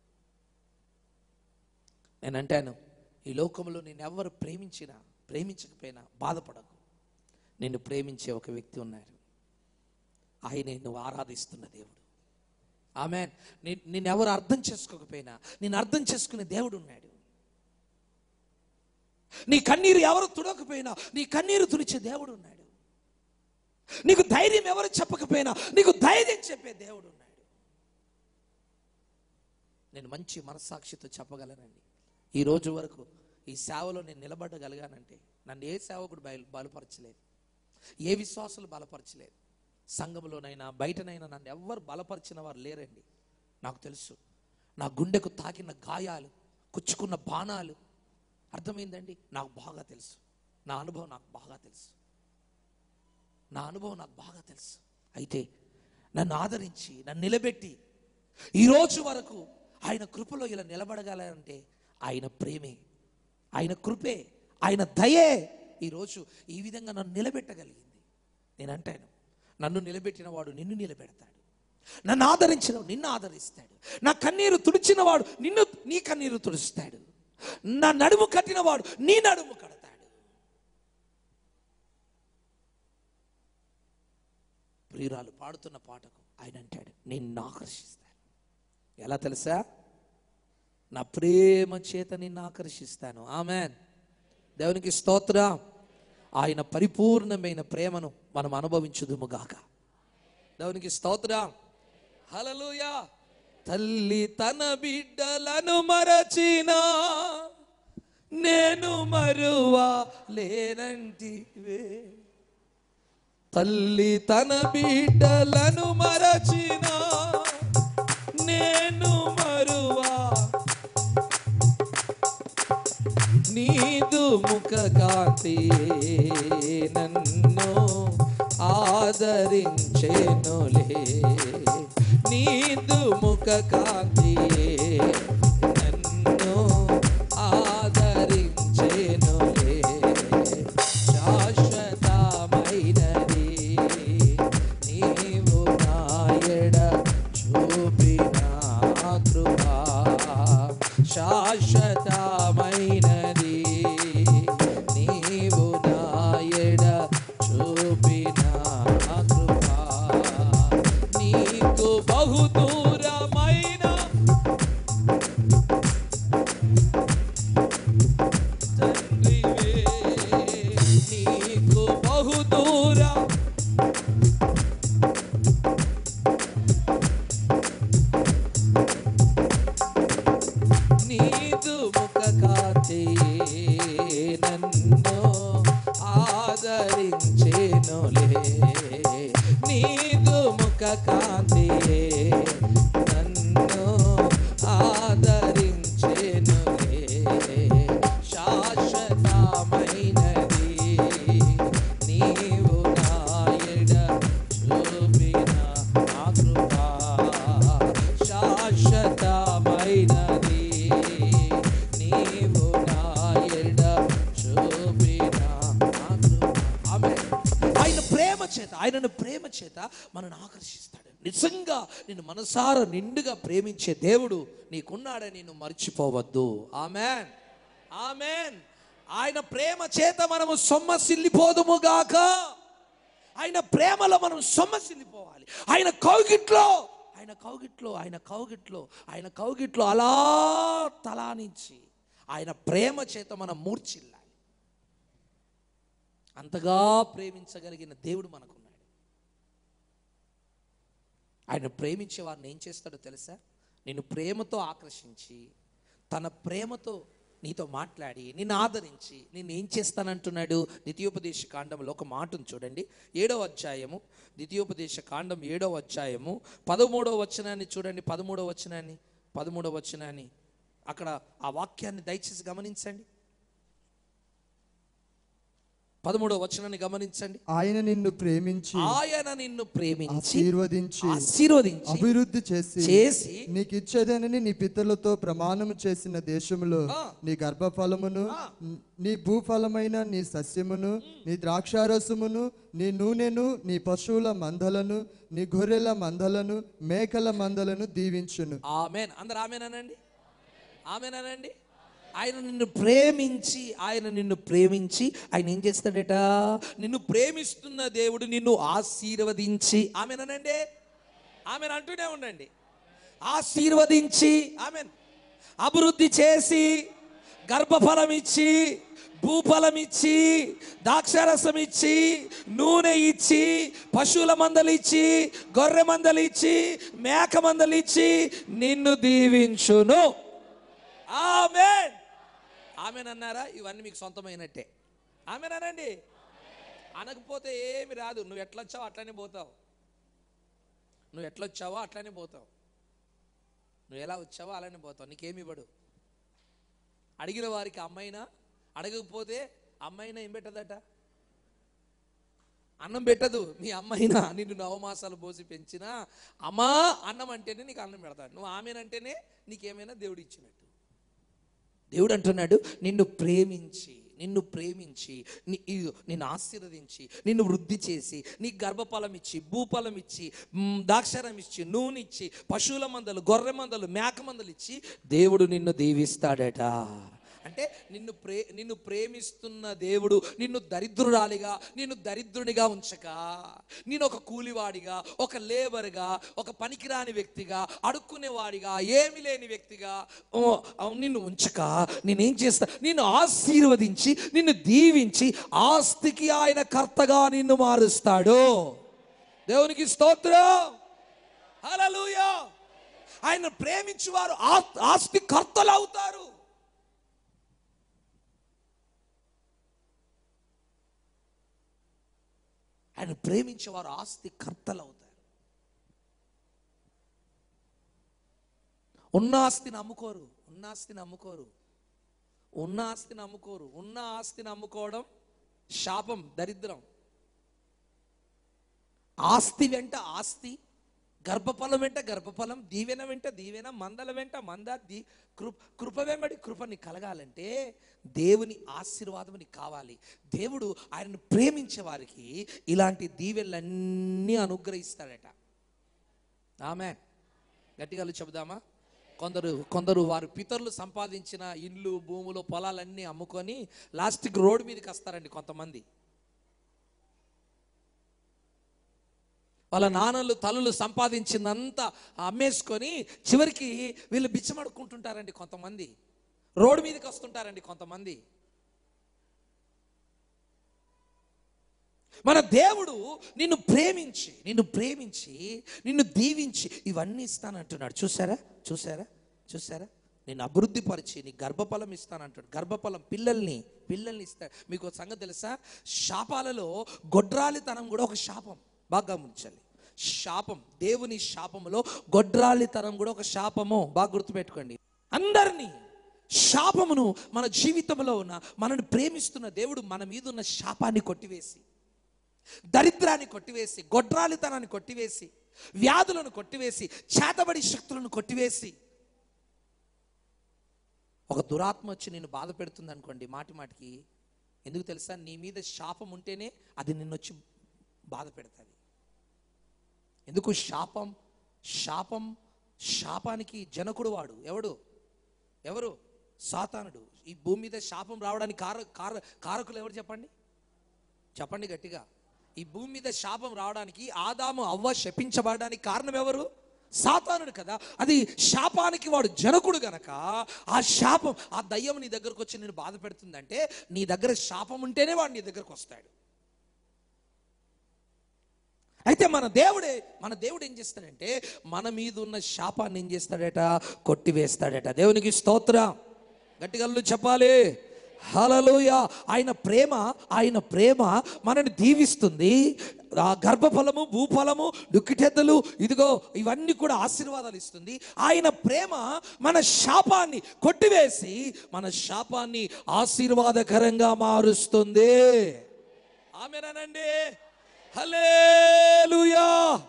నేను అంటాను ఈ లోకంలో నేను ఎవరు ప్రేమించినా ప్రేమించకపోయినా బాధపడకు నిన్ను ప్రేమించే ఒక వ్యక్తి ఉన్నారు ఆయనే నువ్వు ఆరాధిస్తున్న దేవుడు ఆమె నిన్ను ఎవరు అర్థం చేసుకోకపోయినా నేను అర్థం చేసుకునే దేవుడు ఉన్నాడు నీ కన్నీరు ఎవరు తుడకపోయినా నీ కన్నీరు తుడిచే దేవుడు ఉన్నాడు నీకు ధైర్యం ఎవరు చెప్పకపోయినా నీకు ధైర్యం చెప్పే దేవుడు ఉన్నాడు నేను మంచి మనస్సాక్షితో చెప్పగలనండి ఈ రోజు వరకు ఈ సేవలో నేను నిలబడగలిగానంటే నన్ను ఏ సేవకుడు బయలు బలపరచలేదు ఏ విశ్వాసులు బలపరచలేదు సంఘంలోనైనా బయటనైనా నన్ను ఎవ్వరు బలపరిచిన వారు లేరండి నాకు తెలుసు నా గుండెకు తాకిన గాయాలు కుచ్చుకున్న బాణాలు అర్థమైందండి నాకు బాగా తెలుసు నా అనుభవం నాకు బాగా తెలుసు నా అనుభవం నాకు బాగా తెలుసు అయితే నన్ను ఆదరించి నన్ను నిలబెట్టి ఈ రోజు వరకు ఆయన కృపలో ఇలా నిలబడగలంటే ఆయన ప్రేమే ఆయన కృపే ఆయన దయే ఈరోజు ఈ విధంగా నన్ను నిలబెట్టగలిగింది నేను అంటాను నన్ను నిలబెట్టిన వాడు నిన్ను నిలబెడతాడు నన్ను ఆదరించిన నిన్ను ఆదరిస్తాడు నా కన్నీరు తుడిచినవాడు నిన్ను నీ కన్నీరు తుడుస్తాడు నా నడుము కట్టినవాడు నీ నడుము కడతాడు ప్రియురాలు పాడుతున్న పాటకు ఆయన అంటాడు నిన్ను ఆకర్షిస్తాను ఎలా తెలుసా నా ప్రేమ చేత నిన్ను ఆకర్షిస్తాను ఆమెన్ దేవునికి స్తోత్రం ఆయన పరిపూర్ణమైన ప్రేమను మనం అనుభవించుదుముగాక దేవునికి స్తోత్రం హలలుయా తల్లి తన బిడ్డలను మరచిన నేను మరువా లేనంటివే తల్లి తన బిడ్డలను మరచిన నేను మరువా నీదు ముఖ కాంతి నన్ను ఆదరించేనులే నీదు ముఖ కాంతి నన్ను ఆదరించేనులే శాశ్వతమైనది నీవు నాయడ చూపిన కృపా శాశ్వతమైనది నీవు నాయడ చూపిన కృపా నీకు బహు దూరమైన తండ్రివే నీకు బహు దూరం నీదు ముఖ కాంతి నన్ను ఆదరించేనులే నీదు ముఖ కాంతి నన్ను ఆదరించేనులే శాశ్వతమైనది నీవు నాయడ చూపిన నా కృపా శాశ్వతమైనది నీవు నాయడ చూపిన నా కృపా ఆమేన్. ఆయన ప్రేమ చేత ఆయనను ప్రేమ చేత మనను ఆకర్షిస్తాడు నిజంగా నిన్ను మనసార నిండుగా ప్రేమించే దేవుడు నీకున్నాడని నిన్ను మర్చిపోవద్దు ఆమెన్ ఆమెన్ ఆయన ప్రేమ చేత మనము సొమ్మసిల్లిపోదుముగాక ఆయన ప్రేమలో మనం సొమ్మసిల్లిపోవాలి ఆయన కౌగిట్లో ఆయన కౌగిట్లో ఆయన కౌగిట్లో ఆయన కౌగిట్లో అలా తలానించి ఆయన ప్రేమ చేత మనం మూర్చిల్లాలి అంతగా ప్రేమించగలిగిన దేవుడు మనకున్నాడు ఆయన ప్రేమించే వారిని ఏం చేస్తాడో తెలుసా నేను ప్రేమతో ఆకర్షించి తన ప్రేమతో నీతో మాట్లాడి నిన్ను ఆదరించి నేను ఏం చేస్తానంటున్నాడు ద్వితీయోపదేశ కాండంలో ఒక మాటను చూడండి ఏడవ అధ్యాయము ద్వితీయోపదేశ కాండం ఏడవ అధ్యాయము పదమూడవ వచనాన్ని చూడండి పదమూడవ వచనాన్ని పదమూడవ వచనాన్ని అక్కడ ఆ వాక్యాన్ని దయచేసి గమనించండి పదమూడవ వచనాన్ని గమనించండి ఆయన నిన్ను ప్రేమించి ఆయన నిన్ను ప్రేమించి ఆశీర్వదించి ఆశీర్వదించి అభివృద్ధి చేసి చేసి నీకు ఇచ్చేదనని నీ పితరులతో ప్రమాణం చేసిన దేశములో నీ గర్భఫలమును నీ భూఫలమైన నీ సస్యమును నీ ద్రాక్షారసమును నీ నూనెను నీ పశువుల మందలను నీ గొర్రెల మందలను మేకల మందలను దీవించును ఆమెన్ అందరు ఆమెనానండి ఆమెనానండి ఆయన నిన్ను ప్రేమించి ఆయన నిన్ను ప్రేమించి ఆయన ఏం చేస్తాడట నిన్ను ప్రేమిస్తున్న దేవుడు నిన్ను ఆశీర్వదించి ఆమెనానండి ఆమెను అంటూనే ఉండండి ఆశీర్వదించి ఆమెన్ అభివృద్ధి చేసి గర్భఫలం ఇచ్చి భూఫలం ఇచ్చి ద్రాక్షారసం ఇచ్చి నూనె ఇచ్చి పశువుల మందలు ఇచ్చి గొర్రె మందలు ఇచ్చి మేక మందలు ఇచ్చి నిన్ను దీవించును ఆమెన్ ఆమెన్ అన్నారా ఇవన్నీ మీకు సొంతమైనట్టే ఆమెనానండి అనకపోతే ఏమి రాదు నువ్వు ఎట్లొచ్చావో అట్లనే పోతావు నువ్వు ఎట్లొచ్చావో అట్లనే పోతావు నువ్వు ఎలా వచ్చావో అలానే పోతావు నీకేమి ఇవ్వడు అడిగిన వారికి అమ్మైనా అడగకపోతే అమ్మైనా ఏం పెట్టదట అన్నం పెట్టదు మీ అమ్మైనా నిన్ను నవమాసాలు పోసి పెంచినా అమ్మా అన్నం అంటేనే నీకు అన్నం పెడతాడు నువ్వు ఆమెనంటేనే నీకేమైనా దేవుడు ఇచ్చినట్టు దేవుడు అంటున్నాడు నిన్ను ప్రేమించి నిన్ను ప్రేమించి నీ ఇదిగో, నిన్ను ఆశీర్వదించి నిన్ను వృద్ధి చేసి నీ గర్భఫలం ఇచ్చి భూఫలం ఇచ్చి మ్, ద్రాక్షారం ఇచ్చి నూనె ఇచ్చి పశువుల మందలు గొర్రె మందలు మేక మందలు ఇచ్చి దేవుడు నిన్ను దీవిస్తాడట అంటే నిన్ను ప్రే నిన్ను ప్రేమిస్తున్న దేవుడు నిన్ను దరిద్రురాలిగా నిన్ను దరిద్రునిగా ఉంచక నేను ఒక కూలివాడిగా ఒక లేబర్గా ఒక పనికిరాని వ్యక్తిగా అడుక్కునేవాడిగా ఏమి లేని వ్యక్తిగా ఓ, నిన్ను ఉంచక నేనేం చేస్తా నిన్ను ఆశీర్వదించి నిన్ను దీవించి ఆస్తికి ఆయన కర్తగా నిన్ను మారుస్తాడు దేవునికి స్తోత్రం హల్లెలూయా ఆయన ప్రేమించి వారు ఆస్తి కర్తలు అవుతారు ఆయన ప్రేమించే వారు ఆస్తి కర్తలు అవుతారు ఉన్న ఆస్తిని అమ్ముకోరు ఉన్న ఆస్తిని అమ్ముకోరు ఉన్న ఆస్తిని అమ్ముకోరు ఉన్న ఆస్తిని అమ్ముకోవడం శాపం దరిద్రం ఆస్తి వెంట ఆస్తి గర్భఫలం వెంట గర్భఫలం దీవెన వెంట దీవెన మందల వెంట మంద దీ కృప కృప వెంబడి కృపని కలగాలంటే దేవుని ఆశీర్వాదం నీకు కావాలి దేవుడు ఆయనను ప్రేమించే వారికి ఇలాంటి దీవెనలన్నీ అనుగ్రహిస్తాడట ఆమె గట్టిగా చెబుదామా కొందరు కొందరు వారి పితరులు సంపాదించిన ఇల్లు భూములు పొలాలన్నీ అమ్ముకొని లాస్ట్కి రోడ్డు మీదకి వస్తారండి కొంతమంది వాళ్ళ నాన్నలు తల్లులు సంపాదించిందంతా అమ్మేసుకొని చివరికి వీళ్ళు బిచ్చమడుకుంటుంటారండి కొంతమంది రోడ్డు మీదకి వస్తుంటారండి కొంతమంది మన దేవుడు నిన్ను ప్రేమించి నిన్ను ప్రేమించి నిన్ను దీవించి ఇవన్నీ ఇస్తానంటున్నాడు చూసారా చూసారా చూసారా నేను అభివృద్ధి పరిచి నీ గర్భఫలం ఇస్తానంటాడు గర్భఫలం పిల్లల్ని పిల్లల్ని ఇస్తాడు మీకు ఒక సంగతి తెలుసా శాపాలలో గొడ్రాలితనం కూడా ఒక శాపం బాగా గమనించాలి శాపం దేవుని శాపములో గొడ్రాలితనం కూడా ఒక శాపము బాగా గుర్తుపెట్టుకోండి అందరినీ శాపమును మన జీవితంలో ఉన్న మనల్ని ప్రేమిస్తున్న దేవుడు మన మీద ఉన్న శాపాన్ని కొట్టివేసి దరిద్రాన్ని కొట్టివేసి గొడ్రాలితనాన్ని కొట్టివేసి వ్యాధులను కొట్టివేసి చేతబడి శక్తులను కొట్టివేసి ఒక దురాత్మ వచ్చి నిన్ను బాధ పెడుతుంది అనుకోండి మాటి మాటికి ఎందుకు తెలుసా నీ మీద శాపం ఉంటేనే అది నిన్నొచ్చి బాధ పెడుతుంది ఎందుకు శాపం శాపం శాపానికి జనకుడు వాడు ఎవడు ఎవరు సాతానుడు ఈ భూమి మీద శాపం రావడానికి కార కార కారకులు ఎవరు చెప్పండి చెప్పండి గట్టిగా ఈ భూమి మీద శాపం రావడానికి ఆదాము అవ్వ శపించబడడానికి కారణం ఎవరు సాతానుడు కదా అది శాపానికి వాడు జనకుడు గనక ఆ శాపం ఆ దయ్యం నీ దగ్గరకు వచ్చి నేను బాధ పెడుతుందంటే నీ దగ్గర శాపం ఉంటేనే వాడు నీ దగ్గరకు వస్తాడు అయితే మన దేవుడే మన దేవుడు ఏం చేస్తాడంటే మన మీద ఉన్న శాపాన్ని ఏం చేస్తాడట కొట్టివేస్తాడట దేవునికి స్తోత్రం గట్టిగల్లు చెప్పాలి హలలోయ ఆయన ప్రేమ ఆయన ప్రేమ మనని దీవిస్తుంది ఆ గర్భఫలము భూఫలము డుక్కిటెద్దలు ఇదిగో ఇవన్నీ కూడా ఆశీర్వాదాలు ఇస్తుంది ఆయన ప్రేమ మన శాపాన్ని కొట్టివేసి మన శాపాన్ని ఆశీర్వాదకరంగా మారుస్తుంది ఆమెనండి హలేలుయా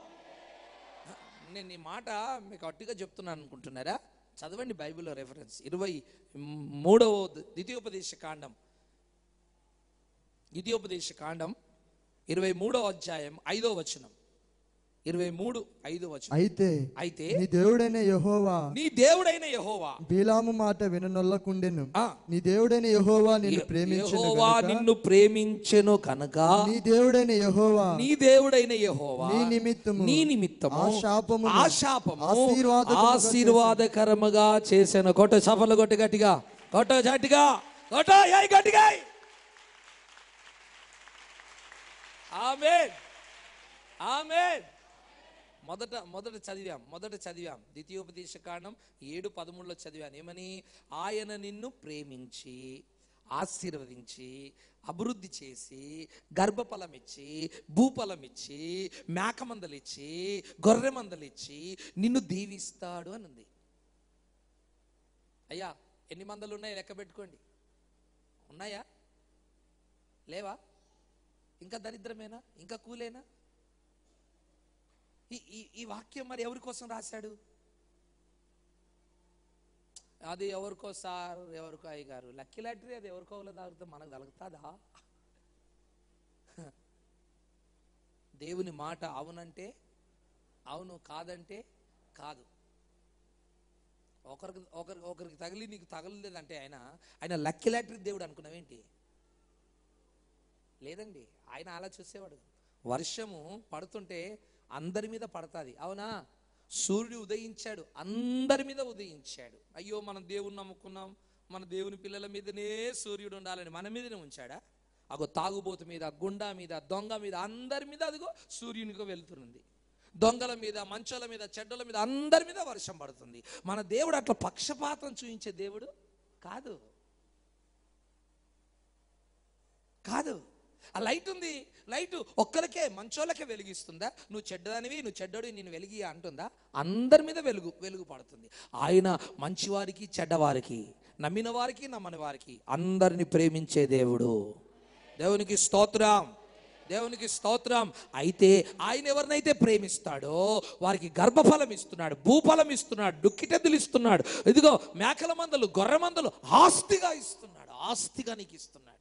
నేను ఈ మాట మీకు అట్టిగా చెప్తున్నాను అనుకుంటున్నారా చదవండి బైబిల్లో రెఫరెన్స్ ఇరవై మూడవ ద్వితీయోపదేశ కాండం ద్వితీయోపదేశ కాండం ఇరవై మూడవ అధ్యాయం ఐదో వచనం ఇరవై మూడు ఐదో వచనం అయితే అయితే నీ దేవుడైన యహోవా నీ దేవుడైన యహోవా బీలాము మాట విననొల్లకుండెను ఆ. నీ దేవుడైన యహోవా నిన్ను ప్రేమించెను యెహోవా గనుక నిన్ను ప్రేమించెను కనుక నీ దేవుడైన యహోవా నీ దేవుడైన యెహోవా నీ నిమిత్తము నీ నిమిత్తము ఆ శాపమును ఆ శాపము ఆశీర్వాదకరముగా ఆశీర్వాదకరముగా చేసిన కొట్ట సఫలు కొట్ట గట్టిగా కొట్ట గట్టిగా కొట్ట ఏయ్ గట్టిగా ఆమె ఆమె మొదట మొదట చదివాం మొదట చదివాం ద్వితీయోపదేశ కాండం ఏడు పదమూడులో చదివాను ఏమని ఆయన నిన్ను ప్రేమించి ఆశీర్వదించి అభివృద్ధి చేసి గర్భఫలం ఇచ్చి భూఫలం ఇచ్చి మేకమందలు ఇచ్చి గొర్రె మందలు ఇచ్చి నిన్ను దీవిస్తాడు అని ఉంది అయ్యా ఎన్ని మందలు ఉన్నాయి లెక్క పెట్టుకోండి ఉన్నాయా లేవా ఇంకా దరిద్రమేనా ఇంకా కూలేనా ఈ ఈ ఈ వాక్యం మరి ఎవరి కోసం రాశాడు అది ఎవరికో సార్ ఎవరికో అయ్య గారు లక్కీ లాటరీ అది ఎవరికో వాళ్ళ తాగితే మనకు తగులుతుందా దేవుని మాట అవునంటే అవును కాదంటే కాదు ఒకరికి ఒకరికి ఒకరికి తగిలి నీకు తగలలేదంటే ఆయన ఆయన లక్కీ లాటరీ దేవుడు అనుకున్నావేంటి లేదండి ఆయన అలా చూసేవాడు వర్షము పడుతుంటే అందరి మీద పడుతుంది అవునా సూర్యుడు ఉదయించాడు అందరి మీద ఉదయించాడు అయ్యో మనం దేవుని నమ్ముకున్నాం మన దేవుని పిల్లల మీదనే సూర్యుడు ఉండాలని మన మీదనే ఉంచాడా అగో తాగుబోతు మీద గుండా మీద దొంగ మీద అందరి మీద అదిగో సూర్యునికి వెళ్తున్నది దొంగల మీద మంచాల మీద చెడ్డల మీద అందరి మీద వర్షం పడుతుంది మన దేవుడు అట్లా పక్షపాతం చూపించే దేవుడు కాదు కాదు ఆ లైట్ ఉంది లైట్ ఒక్కరికే మంచోళ్ళకే వెలిగిస్తుందా నువ్వు చెడ్డదానివి నువ్వు చెడ్డోడి నేను వెలిగి అంటుందా అందరి మీద వెలుగు వెలుగు పడుతుంది ఆయన మంచివారికి చెడ్డవారికి నమ్మిన వారికి నమ్మని వారికి అందరిని ప్రేమించే దేవుడు దేవునికి స్తోత్రం దేవునికి స్తోత్రం అయితే ఆయన ఎవరినైతే ప్రేమిస్తాడో వారికి గర్భఫలం ఇస్తున్నాడు భూఫలం ఇస్తున్నాడు డుక్కిటెద్దులు ఇస్తున్నాడు ఇదిగో మేకల మందలు గొర్రె మందలు ఆస్తిగా ఇస్తున్నాడు ఆస్తిగా నీకు ఇస్తున్నాడు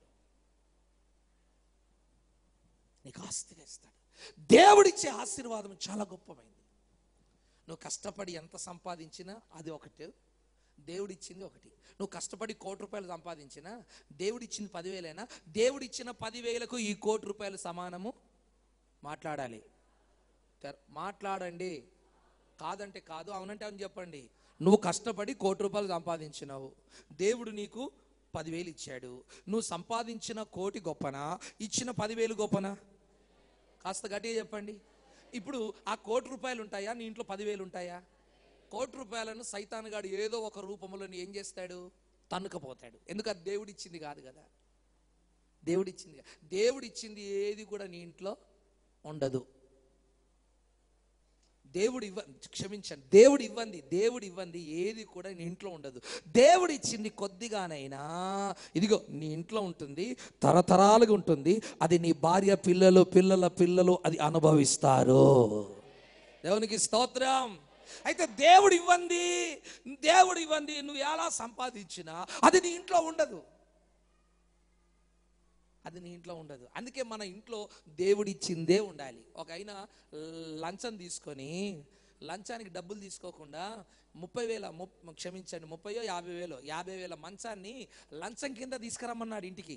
నీకు ఆస్తిగా ఇస్తాడు దేవుడిచ్చే ఆశీర్వాదం చాలా గొప్పమైంది నువ్వు కష్టపడి ఎంత సంపాదించినా అది ఒకటి దేవుడిచ్చింది ఒకటి నువ్వు కష్టపడి కోటి రూపాయలు సంపాదించినా దేవుడిచ్చింది పదివేలైనా దేవుడిచ్చిన పదివేలకు ఈ కోటి రూపాయలు సమానము మాట్లాడాలి తెర- మాట్లాడండి కాదంటే కాదు అవునంటే అని చెప్పండి నువ్వు కష్టపడి కోటి రూపాయలు సంపాదించినావు దేవుడు నీకు పదివేలు ఇచ్చాడు నువ్వు సంపాదించిన కోటి గొప్పనా ఇచ్చిన పదివేలు గొప్పనా కాస్త గట్టిగా చెప్పండి ఇప్పుడు ఆ కోటి రూపాయలు ఉంటాయా నీ ఇంట్లో పదివేలు ఉంటాయా కోటి రూపాయలను సైతానుగాడు ఏదో ఒక రూపంలో ఏం చేస్తాడు తన్నుకపోతాడు ఎందుకు అది దేవుడిచ్చింది కాదు కదా దేవుడిచ్చింది కాదు. దేవుడిచ్చింది ఏది కూడా నీ ఇంట్లో ఉండదు దేవుడు ఇవ్వ క్షమించండి దేవుడు ఇవ్వండి దేవుడు ఇవ్వండి ఏది కూడా నీ ఇంట్లో ఉండదు దేవుడు ఇచ్చింది కొద్దిగానైనా ఇదిగో నీ ఇంట్లో ఉంటుంది తరతరాలుగా ఉంటుంది అది నీ భార్య పిల్లలు పిల్లల పిల్లలు అది అనుభవిస్తారు దేవునికి స్తోత్రం అయితే దేవుడు ఇవ్వండి దేవుడు ఇవ్వండి నువ్వు ఎలా సంపాదించినా అది నీ ఇంట్లో ఉండదు అది నీ ఇంట్లో ఉండదు అందుకే మన ఇంట్లో దేవుడిచ్చిందే ఉండాలి ఒక ఆయన లంచం తీసుకొని లంచానికి డబ్బులు తీసుకోకుండా ముప్పై వేల ముప్- క్షమించండి ముప్పయో యాభై వేలో యాభై వేల మంచాన్ని లంచం కింద తీసుకురమ్మన్నాడు ఇంటికి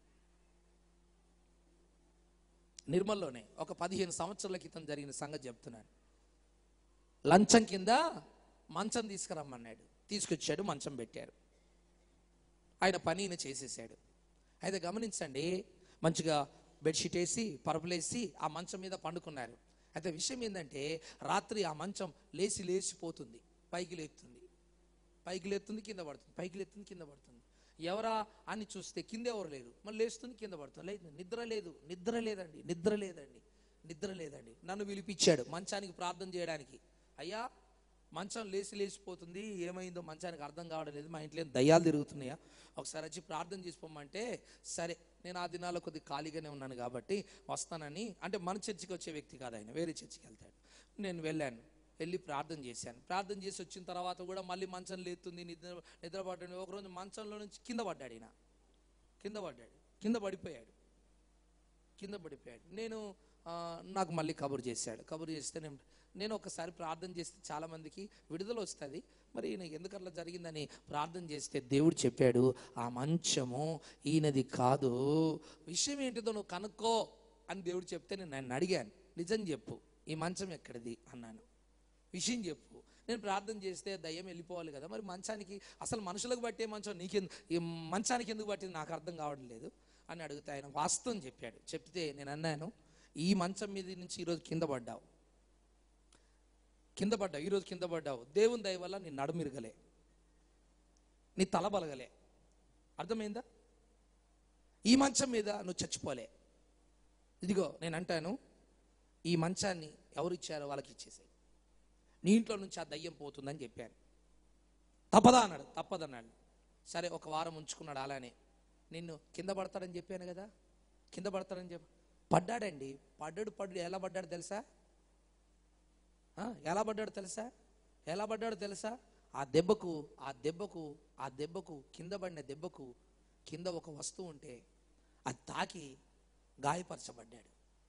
నిర్మల్లోనే ఒక పదిహేను సంవత్సరాల క్రితం జరిగిన సంగతి చెప్తున్నాను లంచం కింద మంచం తీసుకురమ్మన్నాడు తీసుకొచ్చాడు మంచం పెట్టారు ఆయన పని ఈయన చేసేసాడు అయితే గమనించండి మంచిగా బెడ్షీట్ వేసి పరుపులేసి ఆ మంచం మీద పండుకున్నారు అయితే విషయం ఏంటంటే రాత్రి ఆ మంచం లేచి లేచిపోతుంది పైకి లేస్తుంది పైకి లేస్తుంది కింద పడుతుంది పైకి లేస్తుంది కింద పడుతుంది ఎవరా అని చూస్తే కింద ఎవరు లేరు మళ్ళీ లేస్తుంది కింద పడుతుంది లేదు నిద్ర లేదు నిద్ర లేదండి నిద్ర లేదండి నిద్ర లేదండి నన్ను పిలిపించాడు మంచానికి ప్రార్థన చేయడానికి అయ్యా మంచం లేచి లేచిపోతుంది ఏమైందో మంచానికి అర్థం కావడం లేదు మా ఇంట్లో ఏం దయ్యాలు తిరుగుతున్నాయా ఒకసారి వచ్చి ప్రార్థన చేసుకోమంటే సరే నేను ఆ దినాల్లో కొద్ది ఖాళీగానే ఉన్నాను కాబట్టి వస్తానని అంటే మన చర్చికి వచ్చే వ్యక్తి కాదు ఆయన వేరే చర్చికి వెళ్తాడు నేను వెళ్ళాను వెళ్ళి ప్రార్థన చేశాను ప్రార్థన చేసి వచ్చిన తర్వాత కూడా మళ్ళీ మంచం లేస్తుంది నిద్ర నిద్ర పడ్డాడు ఒకరోజు మంచంలో నుంచి కింద పడ్డాడు ఈయన కింద పడ్డాడు కింద పడిపోయాడు కింద పడిపోయాడు నేను ఆ, నాకు మళ్ళీ కబురు చేశాడు కబురు చేస్తే నేను నేను ఒకసారి ప్రార్థన చేస్తే చాలామందికి విడుదల వస్తుంది మరి ఈయన ఎందుకు అట్లా జరిగిందని ప్రార్థన చేస్తే దేవుడు చెప్పాడు ఆ మంచము ఈయనది కాదు విషయం ఏంటిదో నువ్వు కనుక్కో అని దేవుడు చెప్తే నేను ఆయన అడిగాను నిజం చెప్పు ఈ మంచం ఎక్కడిది అన్నాను విషయం చెప్పు నేను ప్రార్థన చేస్తే దయ్యం వెళ్ళిపోవాలి కదా మరి మంచానికి అసలు మనుషులకు బట్టే మంచం నీకెందు ఈ మంచానికి ఎందుకు పట్టింది నాకు అర్థం కావడం లేదు అని అడిగితే ఆయన వాస్తవం చెప్పాడు చెప్తే నేను అన్నాను ఈ మంచం మీద నుంచి ఈరోజు కింద పడ్డావు కింద పడ్డావు ఈరోజు కింద పడ్డావు దేవుని దయ వల్ల నీ నడుమిరగలే నీ తల బలగలే అర్థమైందా ఈ మంచం మీద నువ్వు చచ్చిపోలే ఇదిగో నేను అంటాను ఈ మంచాన్ని ఎవరు ఇచ్చారో వాళ్ళకి ఇచ్చేసాయి నీ ఇంట్లో నుంచి ఆ దయ్యం పోతుందని చెప్పాను తప్పదా అన్నాడు తప్పదన్నాడు సరే ఒక వారం ఉంచుకున్నాడు అలానే నిన్ను కింద పడతాడని చెప్పాను కదా కింద పడతాడని చెప్పి పడ్డాడండి పడ్డాడు పడ్డాడు ఎలా పడ్డాడు తెలుసా ఆ, ఎలా పడ్డాడు తెలుసా ఎలా పడ్డాడు తెలుసా ఆ దెబ్బకు ఆ దెబ్బకు ఆ దెబ్బకు కింద పడిన దెబ్బకు కింద ఒక వస్తువు ఉంటే అది తాకి గాయపరచబడ్డాడు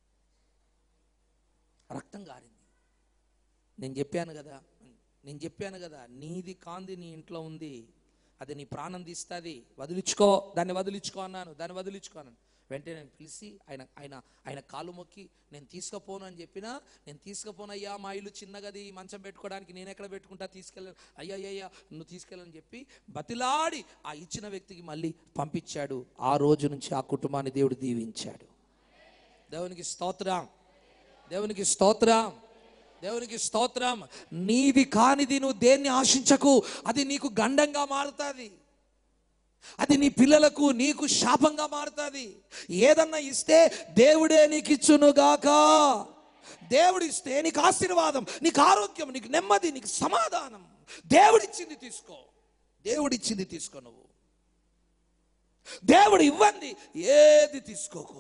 రక్తం గారింది నేను చెప్పాను కదా నేను చెప్పాను కదా నీది కాంది నీ ఇంట్లో ఉంది అది నీ ప్రాణం తీస్తుంది వదిలించుకో దాన్ని వదిలించుకో అన్నాను దాన్ని వదిలించుకో అన్నాను వెంటనే నేను పిలిచి ఆయన ఆయన ఆయన కాలు మొక్కి నేను తీసుకుపోను అని చెప్పినా నేను తీసుకుపోను అయ్యా మా ఇల్లు చిన్నగది ఈ మంచం పెట్టుకోవడానికి నేను ఎక్కడ పెట్టుకుంటా తీసుకెళ్ళాను అయ్యా అయ్యా నువ్వు తీసుకెళ్ళని చెప్పి బతిలాడి ఆ ఇచ్చిన వ్యక్తికి మళ్ళీ పంపించాడు ఆ రోజు నుంచి ఆ కుటుంబాన్ని దేవుడు దీవించాడు దేవునికి స్తోత్రం దేవునికి స్తోత్రం దేవునికి స్తోత్రం నీది కానిది నువ్వు దేన్ని ఆశించకు అది నీకు గండంగా మారుతుంది అది నీ పిల్లలకు నీకు శాపంగా మారుతుంది ఏదన్నా ఇస్తే దేవుడే నీకు ఇచ్చునుగాక దేవుడు ఇస్తే నీకు ఆశీర్వాదం నీకు ఆరోగ్యం నీకు నెమ్మది నీకు సమాధానం దేవుడిచ్చింది తీసుకో దేవుడిచ్చింది తీసుకో నువ్వు దేవుడు ఇవ్వండి ఏది తీసుకోకు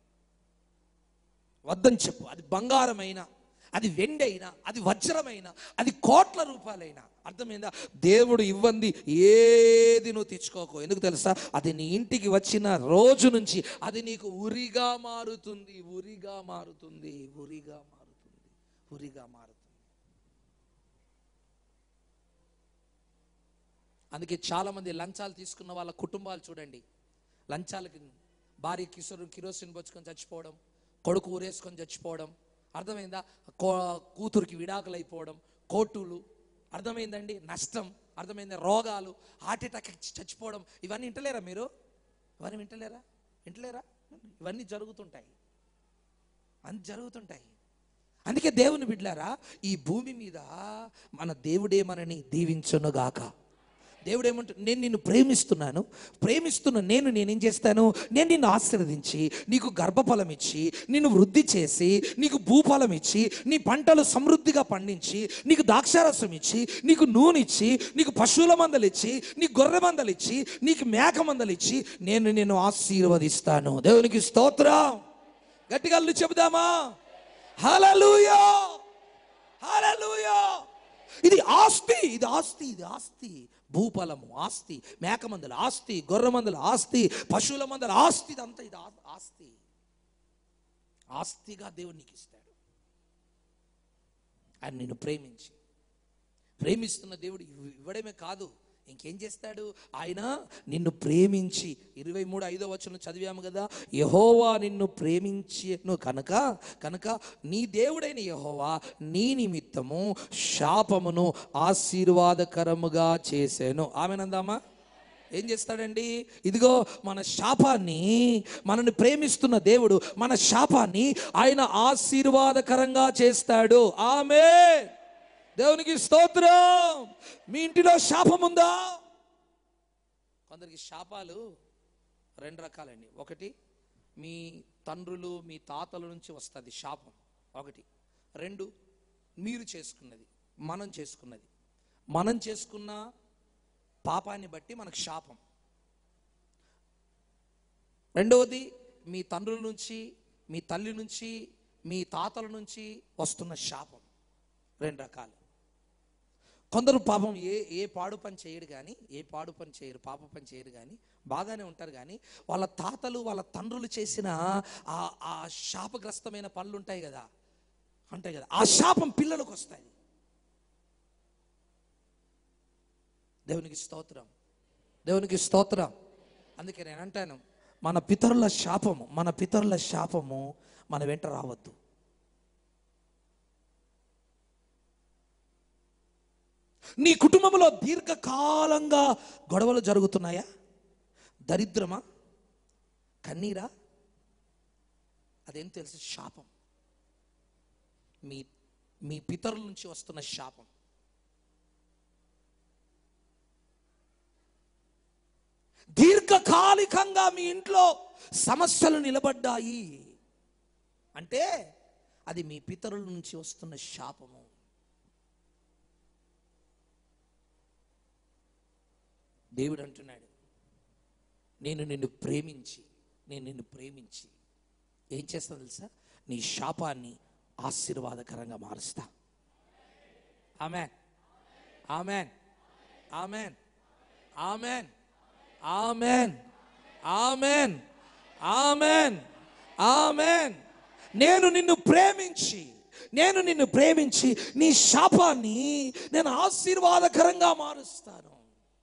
వద్దని చెప్పు అది బంగారమైనా అది వెండి అయినా అది వజ్రమైన అది కోట్ల రూపాయలైనా అర్థమైందా దేవుడు ఇవ్వంది ఏది నువ్వు తెచ్చుకోకు ఎందుకు తెలుసా అది నీ ఇంటికి వచ్చిన రోజు నుంచి అది నీకు ఉరిగా మారుతుంది ఉరిగా మారుతుంది ఉరిగా మారుతుంది ఉరిగా మారుతుంది అందుకే చాలా మంది లంచాలు తీసుకున్న వాళ్ళ కుటుంబాలు చూడండి లంచాలకి భార్య కిషోరు కిరోసిన్ పచ్చుకొని చచ్చిపోవడం కొడుకు ఊరేసుకొని చచ్చిపోవడం అర్థమైందా కో కూతురికి విడాకులు అయిపోవడం కోర్టులు అర్థమైందండి నష్టం అర్థమైందా రోగాలు హార్ట్ అటాక్ వచ్చి చచ్చిపోవడం ఇవన్నీ వింటలేరా మీరు ఇవన్నీ వింటలేరా వింటలేరా ఇవన్నీ జరుగుతుంటాయి అన్ని జరుగుతుంటాయి అందుకే దేవుని బిడ్లారా ఈ భూమి మీద మన దేవుడే మనని దీవించునుగాక దేవుడు ఏమంటు నేను నిన్ను ప్రేమిస్తున్నాను ప్రేమిస్తున్న నేను నేనేం చేస్తాను నేను నిన్ను ఆశీర్వదించి నీకు గర్భఫలం ఇచ్చి నిన్ను వృద్ధి చేసి నీకు భూఫలం ఇచ్చి నీ పంటలు సమృద్ధిగా పండించి నీకు ద్రాక్షారసం ఇచ్చి నీకు నూనె ఇచ్చి నీకు పశువుల మందలు ఇచ్చి నీకు గొర్రె మందలు ఇచ్చి నీకు మేక మందలు ఇచ్చి నేను నిన్ను ఆశీర్వదిస్తాను దేవునికి స్తోత్రం గట్టిగా అల్లు చెబుదామా హల్లెలూయా హల్లెలూయా ఇది ఆస్తి ఇది ఆస్తి ఇది ఆస్తి భూఫలము ఆస్తి మేకమందల ఆస్తి గొర్రెమందల ఆస్తి పశువుల మందల ఆస్తి ఇదంతా ఇది ఆ- ఆస్తి ఆస్తిగా దేవుడు నీకు ఇస్తాడు ఆయన నిన్ను ప్రేమించి ప్రేమిస్తున్న దేవుడు ఇవ్- ఇవ్వడమే కాదు ఇంకేం చేస్తాడు ఆయన నిన్ను ప్రేమించి ఇరవై మూడు ఐదో వచనం చదివాము కదా యహోవా నిన్ను ప్రేమించను కనుక కనుక నీ దేవుడైన యహోవా నీ నిమిత్తము శాపమును ఆశీర్వాదకరముగా చేశాను ఆమెనందామా ఏం చేస్తాడండి ఇదిగో మన శాపాన్ని మనల్ని ప్రేమిస్తున్న దేవుడు మన శాపాన్ని ఆయన ఆశీర్వాదకరంగా చేస్తాడు ఆమె దేవునికి స్తోత్రం మీ ఇంటిలో శాపం ఉందా కొందరికి శాపాలు రెండు రకాలండి ఒకటి మీ తండ్రులు మీ తాతల నుంచి వస్తుంది శాపం ఒకటి రెండు మీరు చేసుకున్నది మనం చేసుకున్నది మనం చేసుకున్న పాపాన్ని బట్టి మనకు శాపం రెండవది మీ తండ్రుల నుంచి మీ తల్లి నుంచి మీ తాతల నుంచి వస్తున్న శాపం రెండు రకాలు కొందరు పాపం ఏ ఏ పాడు పని చేయడు కానీ ఏ పాడు పని చేయరు పాప పని చేయరు కానీ బాగానే ఉంటారు కానీ వాళ్ళ తాతలు వాళ్ళ తండ్రులు చేసిన ఆ ఆ శాపగ్రస్తమైన పనులు ఉంటాయి కదా ఉంటాయి కదా ఆ శాపం పిల్లలకు వస్తాయి దేవునికి స్తోత్రం దేవునికి స్తోత్రం అందుకే నేను అంటాను మన పితరుల శాపము మన పితరుల శాపము మన వెంట రావద్దు నీ కుటుంబంలో దీర్ఘకాలంగా గొడవలు జరుగుతున్నాయా దరిద్రమా కన్నీరా అదేం తెలుసు శాపం మీ మీ పితరుల నుంచి వస్తున్న శాపం దీర్ఘకాలికంగా మీ ఇంట్లో సమస్యలు నిలబడ్డాయి అంటే అది మీ పితరుల నుంచి వస్తున్న శాపము దేవుడు అంటున్నాడు నేను నిన్ను ప్రేమించి నేను నిన్ను ప్రేమించి ఏం చేస్తా తెలుసా నీ శాపాన్ని ఆశీర్వాదకరంగా మారుస్తా amen amen amen amen amen amen amen amen నేను నిన్ను ప్రేమించి నేను నిన్ను ప్రేమించి నీ శాపాన్ని నేను ఆశీర్వాదకరంగా మారుస్తాను